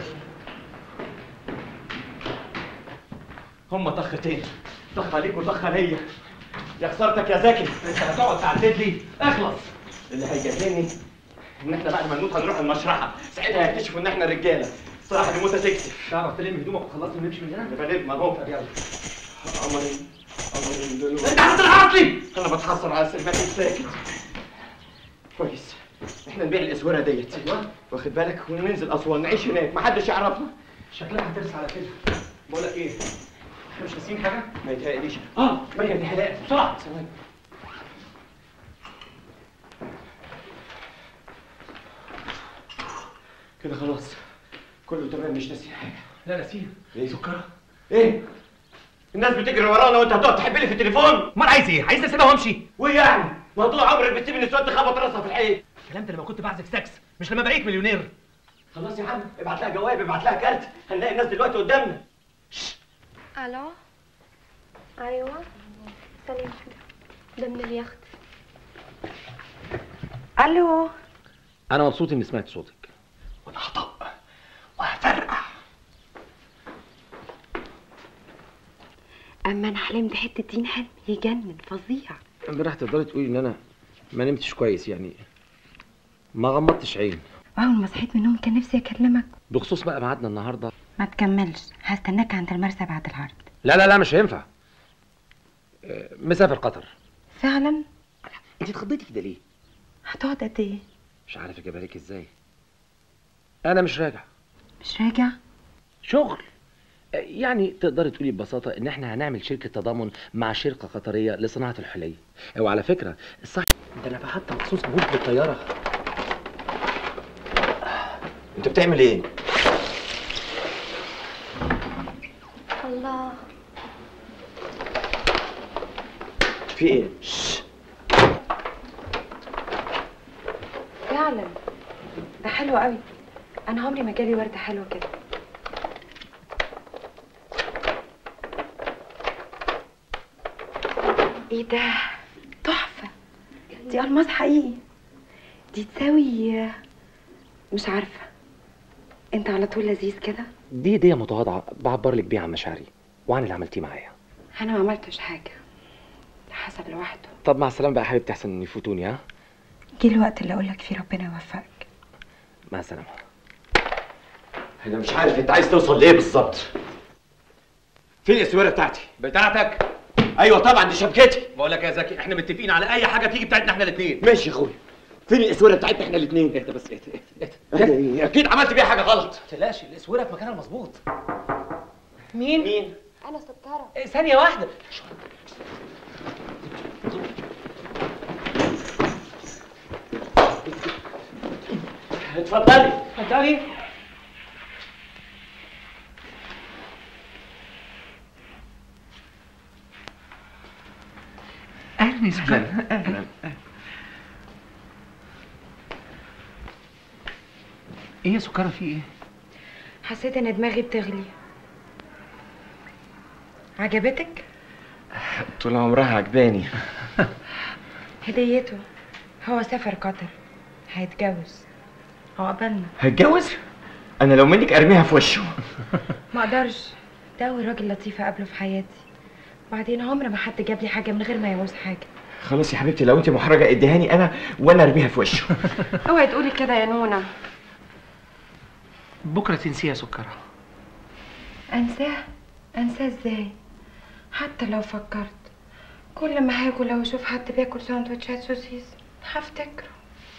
هما طختين طخ عليك وطخ عليا يا خسارتك يا زكي انت هتقعد تعدد لي اخلص اللي هيجنني ان احنا بعد ما نموت هنروح المشرحه ساعتها هيكتشفوا ان احنا رجاله صراحه دي موتة تكسف تعرف تلم هدومك وخلصنا ونمشي من هنا نبقى نلم اهو يلا قمرين قمرين دول انت هتتحرك لي انا بتحصل على سلمتك ساكت كويس احنا نبيع الاسوره ديت ايوه واخد بالك وننزل اسوان نعيش هناك محدش يعرفنا شكلك هترس على كده بقول لك ايه احنا مش ناسيين حاجه ما يتهيأليش اه مكنه دي حلاقه بسرعه ثواني كده خلاص كله تمام مش ناسيين حاجه لا ناسيين ايه سكره ايه الناس بتجري ورانا وانت هتقعد تحب لي في التليفون امال عايز ايه عايز اسيبها وامشي وايه يعني ما طول عمرك بتسيب النسوان تخبط راسها في الحيط الكلام ده لما كنت بعزف ساكس مش لما بقيت مليونير خلاص يا عم ابعت لها جواب ابعت لها كارت هنلاقي الناس دلوقتي قدامنا الو ايوه ثانية واحدة ده من اليخت الو انا مبسوط اني سمعت صوتك اما انا حلمت حته دين حلم يجنن فظيع امبارح تقدري تقولي ان انا ما نمتش كويس يعني ما غمضتش عين اول ما صحيت من النوم كان نفسي اكلمك بخصوص بقى ميعادنا النهارده ما تكملش هستناك عند المرسى بعد العرض لا لا لا مش هينفع آه، مسافر قطر فعلا انت اتخضيتي كده ليه هتقعد قد ايه مش عارف اجيبها لك ازاي انا مش راجع مش راجع شغل آه، يعني تقدري تقولي ببساطه ان احنا هنعمل شركه تضامن مع شركه قطريه لصناعه الحلي وعلى فكره الصح ده انا بحط مخصوص جهود بالطياره انت بتعمل ايه الله في ايه فعلا ده حلو قوي انا عمري ما جالي ورده حلوه كده ايه ده تحفه دي الماس حقيقي دي تساوي مش عارفه انت على طول لذيذ كده دي هديه متواضعه بعبر لك بيها عن مشاعري وعن اللي عملتيه معايا انا ما عملتش حاجه ده حصل لوحده طب مع السلامه بقى يا حبيبتي احسن ان يفوتوني ها جه الوقت اللي اقول لك فيه ربنا يوفقك مع السلامه انا مش عارف انت عايز توصل لايه بالظبط فين الاسوره بتاعتي بتاعتك ايوه طبعا دي شبكتي بقول لك يا زكي احنا متفقين على اي حاجه تيجي بتاعتنا احنا الاثنين ماشي يا اخويا فين الاسوره بتاعتنا احنا الاثنين اهدى بس اهدى اهدى اكيد عملت بيها حاجه غلط ما تقلقش الاسوره في مكانها المظبوط مين مين انا سكرة إيه، ثانيه واحده اتفضلي اتفضلي اهلا اهلا ايه يا سكره في ايه حسيت ان دماغي بتغلي عجبتك طول عمرها عجباني هديته هو سافر قطر هيتجوز عقبالنا هتجوز انا لو منك ارميها في وشه ما اقدرش ده اول راجل لطيف اقابله في حياتي بعدين عمر ما حد جاب لي حاجه من غير ما يعوز حاجه خلاص يا حبيبتي لو انت محرجه اديهاني انا وانا ارميها في وشه اوعي تقولي كده يا نونا بكره تنسيها يا سكره انساه انساه ازاي حتى لو فكرت كل ما هاكل لو اشوف حد بياكل سندوتشات سوسيس هفتكره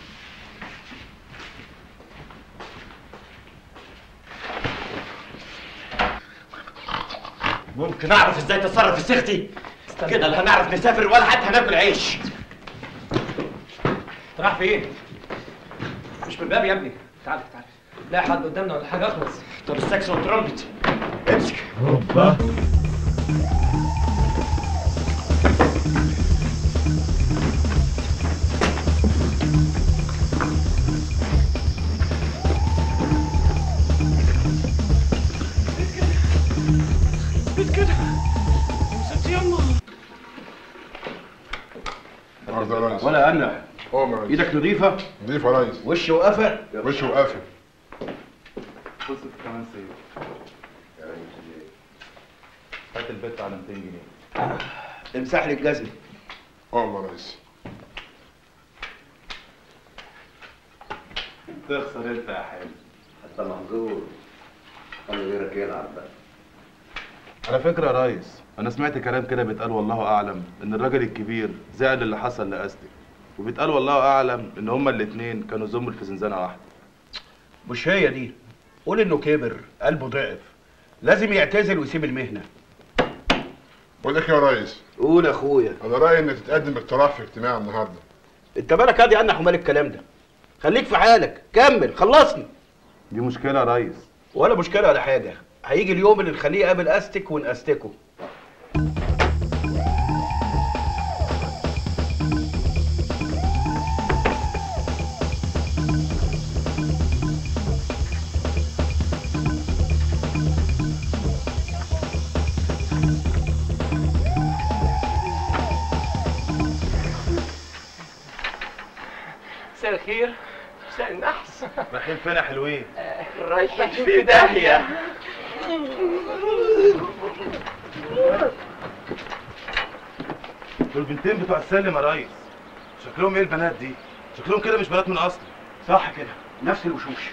ممكن اعرف ازاي تتصرف في صيغتي كده لا هنعرف نسافر ولا حتى هناكل عيش راح فين مش من الباب يا ابني تعال تعال لا حد قدامنا ولا حاجه اخلص طب الساكس والترمبت امسك هوبا بيت كده ست يلا ولا انا ايدك نظيفه نضيف يا ريس وش وقفه وش وقافل بص كمان سيب هات البت على 200 جنيه امسح لي الجزمه اه يا ريس تخسر انت يا حلو حتى محظوظ خلي غيرك يلعب بقى على فكرة يا ريس أنا سمعت كلام كده بيتقال والله أعلم إن الراجل الكبير زعل اللي حصل لأستك وبيتقال والله أعلم إن هما الاتنين كانوا زمل في زنزانة واحدة مش هي دي قول انه كبر قلبه ضعف لازم يعتزل ويسيب المهنه بقول لك يا ريس قول يا اخويا انا رايي ان تتقدم اقتراح في اجتماع النهارده انت مالك قاضي عنك ومال الكلام ده خليك في حالك كمل خلصني دي مشكلة يا ريس ولا مشكله ولا حاجه هيجي اليوم اللي نخليه يقابل استك ونأستكه مساء الخير مساء النحس رايحين فين يا حلوين؟ رايحين في داهيه دول بنتين بتوع السلم يا ريس شكلهم ايه البنات دي؟ شكلهم كده مش بنات من اصل صح كده نفس الوشوش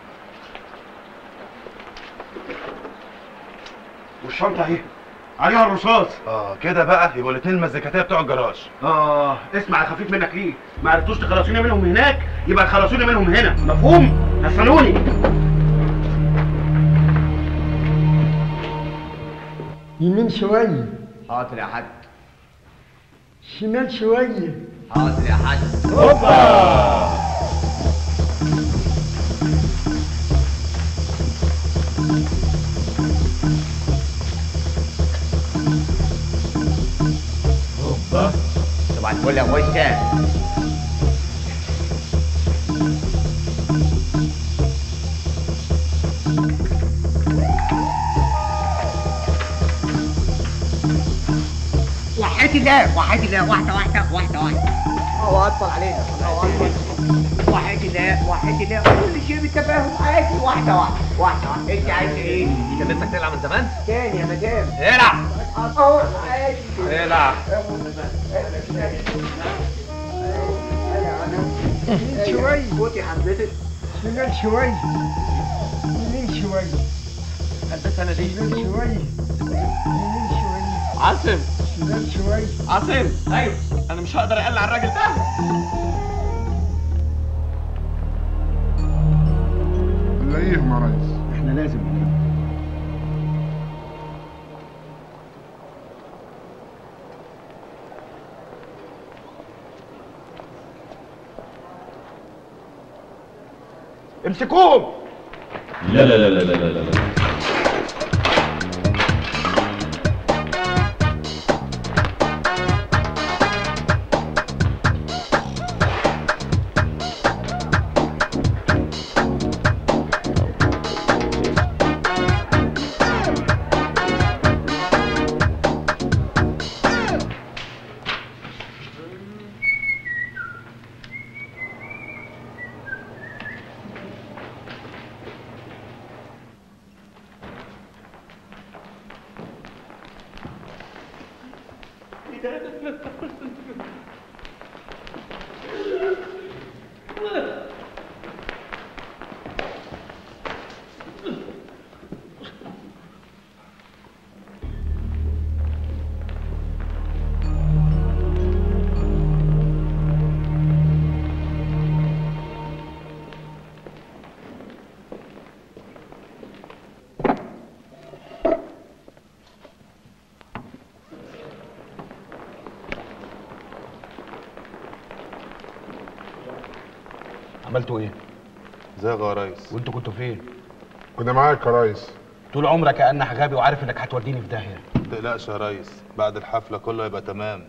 والشنطه اهي عليها الرصاص اه كده بقى يبقوا الاتنين المزيكاتيه بتوع الجراج اه اسمع يا خفيف منك ليه ما عرفتوش تخلصوني منهم هناك يبقى تخلصوني منهم هنا مفهوم نسلوني يمين شوية حاضر يا حاج شمال شوية حاضر يا حاج هوبا صباح الفل يا وشة وحياة الله وحياة الله واحدة واحدة واحدة واحدة هو أطفال علينا هو أطفال وحياة الله وحياة الله كل شيء بالتفاهم عادي واحدة واحدة واحدة واحدة أنت عايز إيه؟ انت نفسك تلعب من زمان؟ تاني يا مدام العب أهو عادي العب يمين شوية خدي حضرتك شمال شوية يمين شوية هلبسها انا دي شمال شوية يمين شوية عاصم شمال شوية عاصم ايوه انا مش هقدر اقلع الراجل ده نلاقيهم يا ريس احنا لازم امسكوهم لا لا لا لا لا لا لا عملتوا ايه؟ زاغ يا ريس وانتوا كنتوا فين؟ كنا معاك يا ريس طول عمرك يا انح غبي وعارف انك هتوديني في داهيه ما تقلقش يا ريس بعد الحفله كله يبقى تمام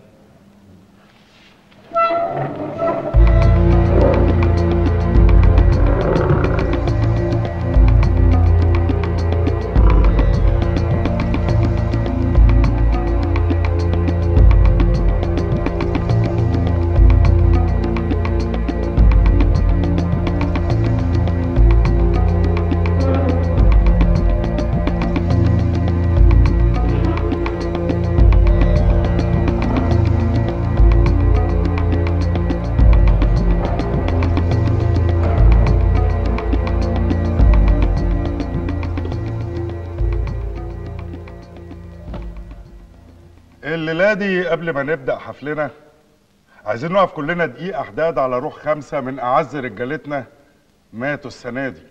الليلة دي قبل ما نبدأ حفلنا عايزين نقف كلنا دقيقة حداد على روح خمسة من أعز رجالتنا ماتوا السنة دي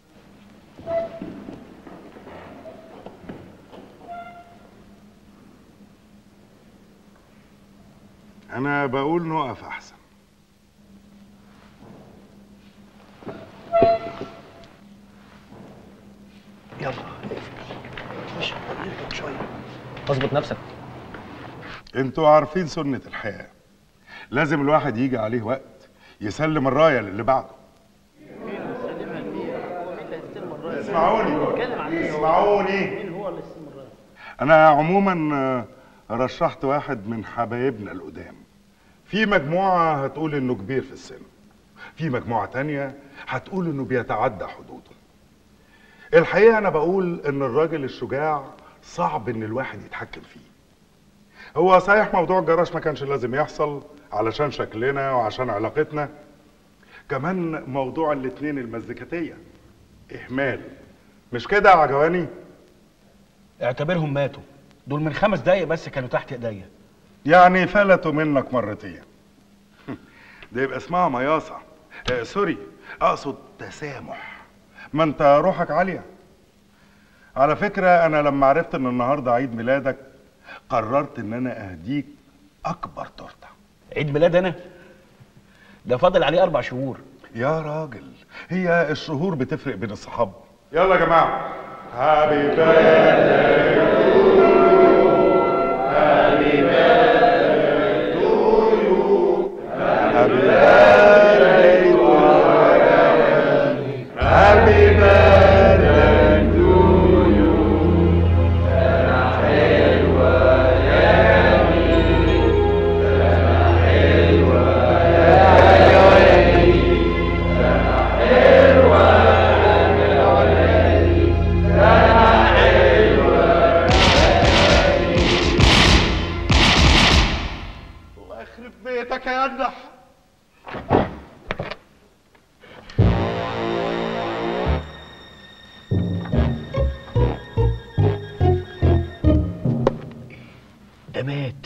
أنا بقول نقف أحسن يلا خش اركب شويه اظبط نفسك انتوا عارفين سنة الحياة لازم الواحد يجي عليه وقت يسلم الراية للي بعده اسمعوني اسمعوني انا عموما آه، رشحت واحد من حبايبنا القدام في مجموعة هتقول انه كبير في السن في مجموعة تانية هتقول انه بيتعدى حدوده الحقيقة انا بقول ان الراجل الشجاع صعب ان الواحد يتحكم فيه هو صحيح موضوع الجراج ما كانش لازم يحصل علشان شكلنا وعشان علاقتنا كمان موضوع الاتنين المزيكاتية اهمال مش كده يا عجواني اعتبرهم ماتوا دول من خمس دقايق بس كانوا تحت ايديا يعني فلتوا منك مرتين ده يبقى اسمها مياصة آه سوري اقصد تسامح ما انت روحك عالية على فكرة انا لما عرفت ان النهاردة عيد ميلادك قررت ان انا اهديك اكبر تورته عيد ميلاد انا ده فاضل عليه اربع شهور يا راجل هي الشهور بتفرق بين الصحاب يلا يا جماعه هابي Happy birthday to you. الله يخرب بيتك يا جدع ده مات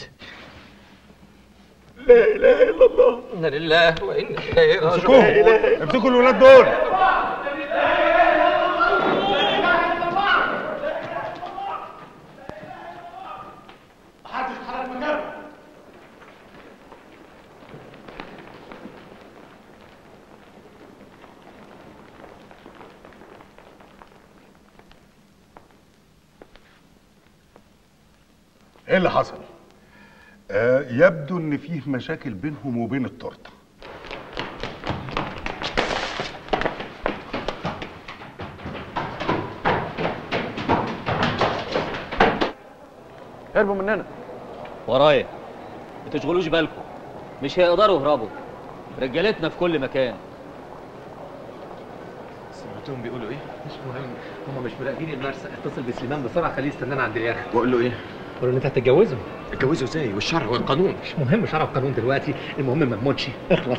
لا اله الا الله انا لله وانا اليه راجعون امسكوهم امسكوا الولاد دول محدش يتحرك مكانه ايه اللي حصل آه يبدو ان فيه مشاكل بينهم وبين التورته هربوا مننا ورايا ما تشغلوش بالكم مش هيقدروا يهربوا رجالتنا في كل مكان سمعتهم بيقولوا ايه؟ مش مهم هم مش مراقبين المرسى اتصل بسليمان بسرعه خليه يستنانا عند اليخت واقول له ايه؟ قول له ان انت هتتجوزه اتجوزوا ازاي والشرع والقانون مش مهم شرع القانون دلوقتي المهم ما تموتش اخلص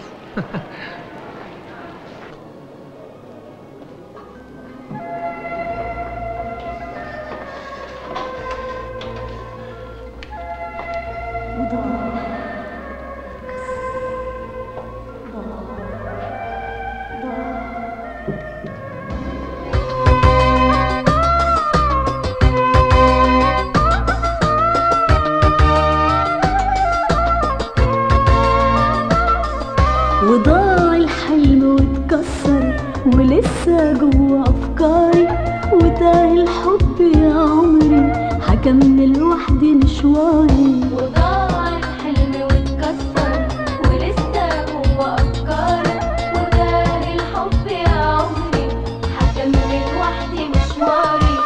وضاع الحلم واتكسر ولسه جوا افكاري وتاه الحب يا عمري هكمل لوحدي مشواري وضاع الحلم واتكسر ولسه جوا افكاري وتاه الحب يا عمري هكمل لوحدي مشواري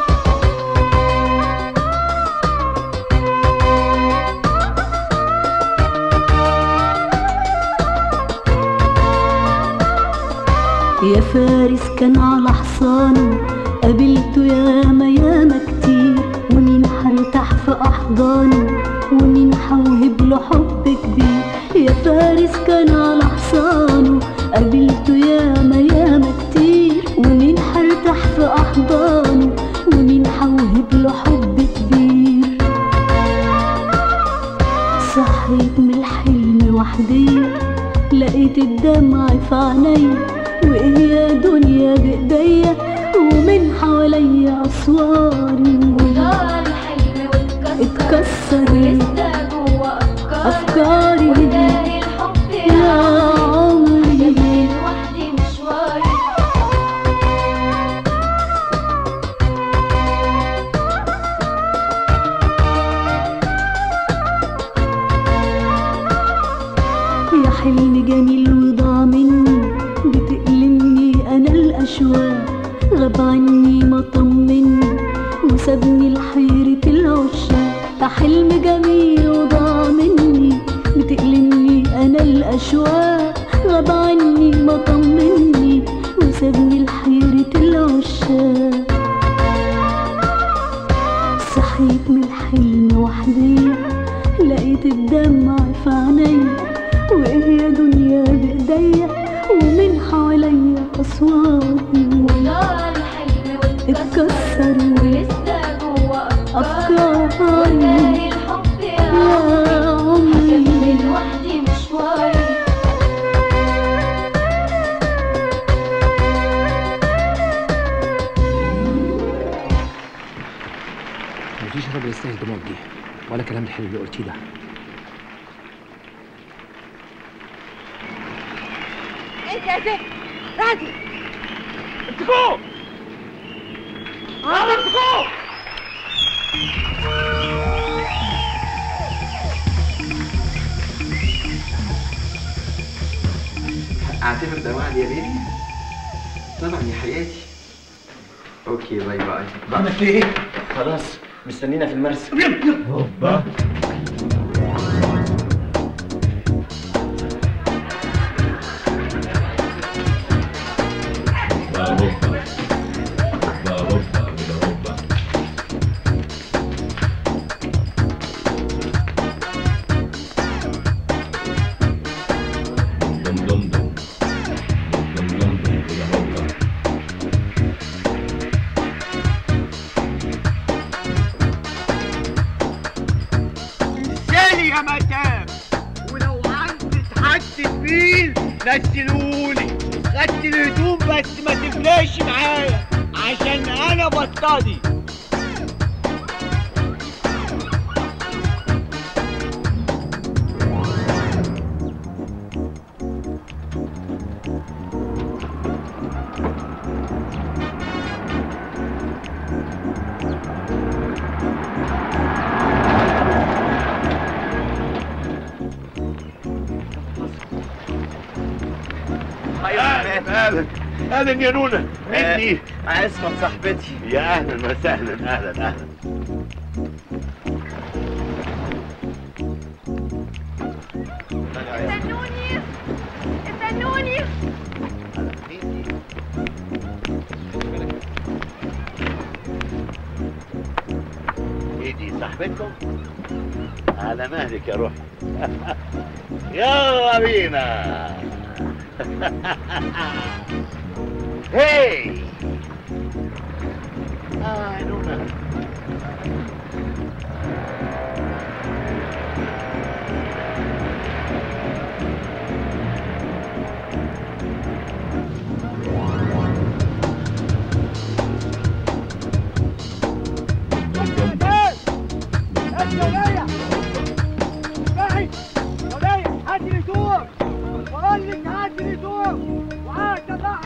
يا فارس كان على حصانه قابلته ياما ياما كتير ومين هرتاح في احضانه ومين هوهب له حب كبير يا فارس كان على حصانه قابلته ياما ياما كتير ومين هرتاح في احضانه ومين هوهب له حب كبير صحيت من الحلم وحدي لقيت الدمع في عينيا وايه يا دنيا بايديا ومن حواليا اسواري وضاع الحلم واتكسر اتكسر ولسه جوا افكاري افكاري وتاه الحب يا يا عمري عمري هكمل لوحدي مشواري يا حلم جميل وضاع مني بتألمني انا الاشواق غاب عني ما طمني وسابني لحيرة العشاق يا حلم جميل وضاع مني بتألمني انا الاشواق غاب عني ما طمني وسابني لحيرة العشاق صحيت من الحلم وحدي لقيت الدمع في عينيا وايه يا دنيا بايديا ومن حواليا اسواري وضاع الحلم اتكسر ولسه جوا افكاري افكاري وتاه الحب يا يا عمري هكمل عمري لوحدي مشواري مفيش راجل يستاهل دموع دي ولا كلام الحلو اللي قلتيه ده انت يا زفت راضي امسكوه راضي امسكوه اعتبر ده وعد يا بيبي طبعا يا حياتي اوكي باي باي عملت ايه؟ خلاص مستنينا في المرسى هوبا سالي يا مدام ولو عندك حد تقيل نزلولي خدت الهدوم بس ما تفلاش معايا عشان انا بطلي اهلا اهلا اهلا يا نونا انتي عصمت صاحبتي يا اهلا وسهلا اهلا اهلا استنوني استنوني ايه دي صاحبتكم على مهلك يا روحي يلا بينا هي اه يا نونا هات لي دور بقول لك هات لي دور وهات بقى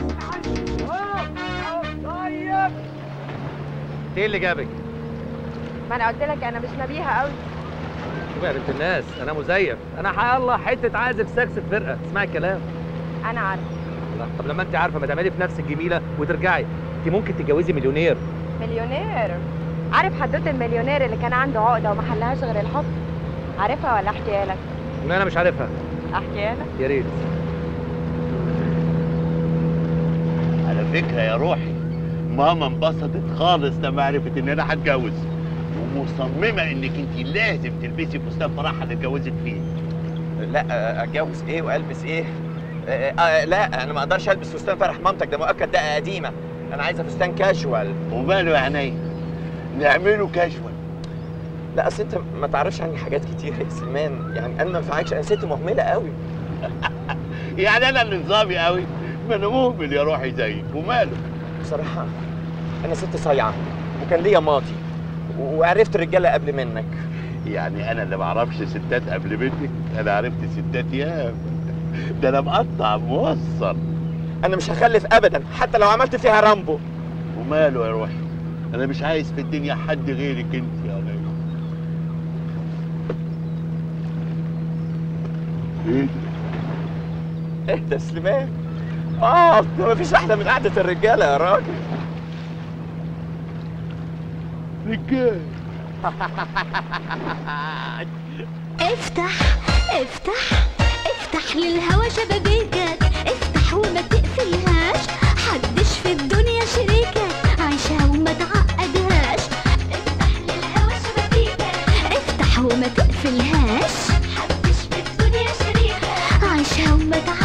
طيب ايه اللي جابك؟ ما انا قلت لك انا مش نبيهه قوي شوفي يا بنت الناس انا مزيف انا حق الله حته عازف ساكس في فرقه اسمعي الكلام انا عارفه لا طب لما انت عارفه ما تعملي في نفسك جميله وترجعي انت ممكن تتجوزي مليونير مليونير عارف حدوته المليونير اللي كان عنده عقده وما حلهاش غير الحب عارفها ولا احكيها لك ما انا مش عارفها احكيها لك يا ريت على فكرة يا روحي ماما انبسطت خالص لما عرفت ان انا هتجوز ومصممة انك انت لازم تلبسي فستان فرحها اللي اتجوزت فيه لا آه، اتجوز ايه والبس ايه آه، آه، لا انا ما اقدرش البس فستان فرح مامتك ده مؤكد ده قديمه انا عايزه فستان كاجوال وماله يا عينيا نعمله كاجوال لا اصل انت ما تعرفش عني حاجات كتير يا سلمان يعني انا ما ينفعكش انا ست مهمله قوي يعني انا اللي نظامي قوي ما انا مهمل يا روحي زيك وماله بصراحه انا ست صايعه وكان ليا ماضي وعرفت الرجاله قبل منك يعني انا اللي ما اعرفش ستات قبل منك انا عرفت ستات ياما ده انا مقطع موصل انا مش هخلف ابدا حتى لو عملت فيها رامبو وماله يا روحي انا مش عايز في الدنيا حد غيرك انت يا غالي ايه ايه ده سليمان اه ده مفيش احلى من قعده الرجاله يا راجل رجال افتح افتح افتح للهوا شبابيكك افتح وما تقفلهاش حدش في الدنيا شريكك عيشها وما تعقدهاش افتح للهوا شبابيكك افتح وما تقفلهاش حدش في الدنيا شريكك عيشها وما تعقدهاش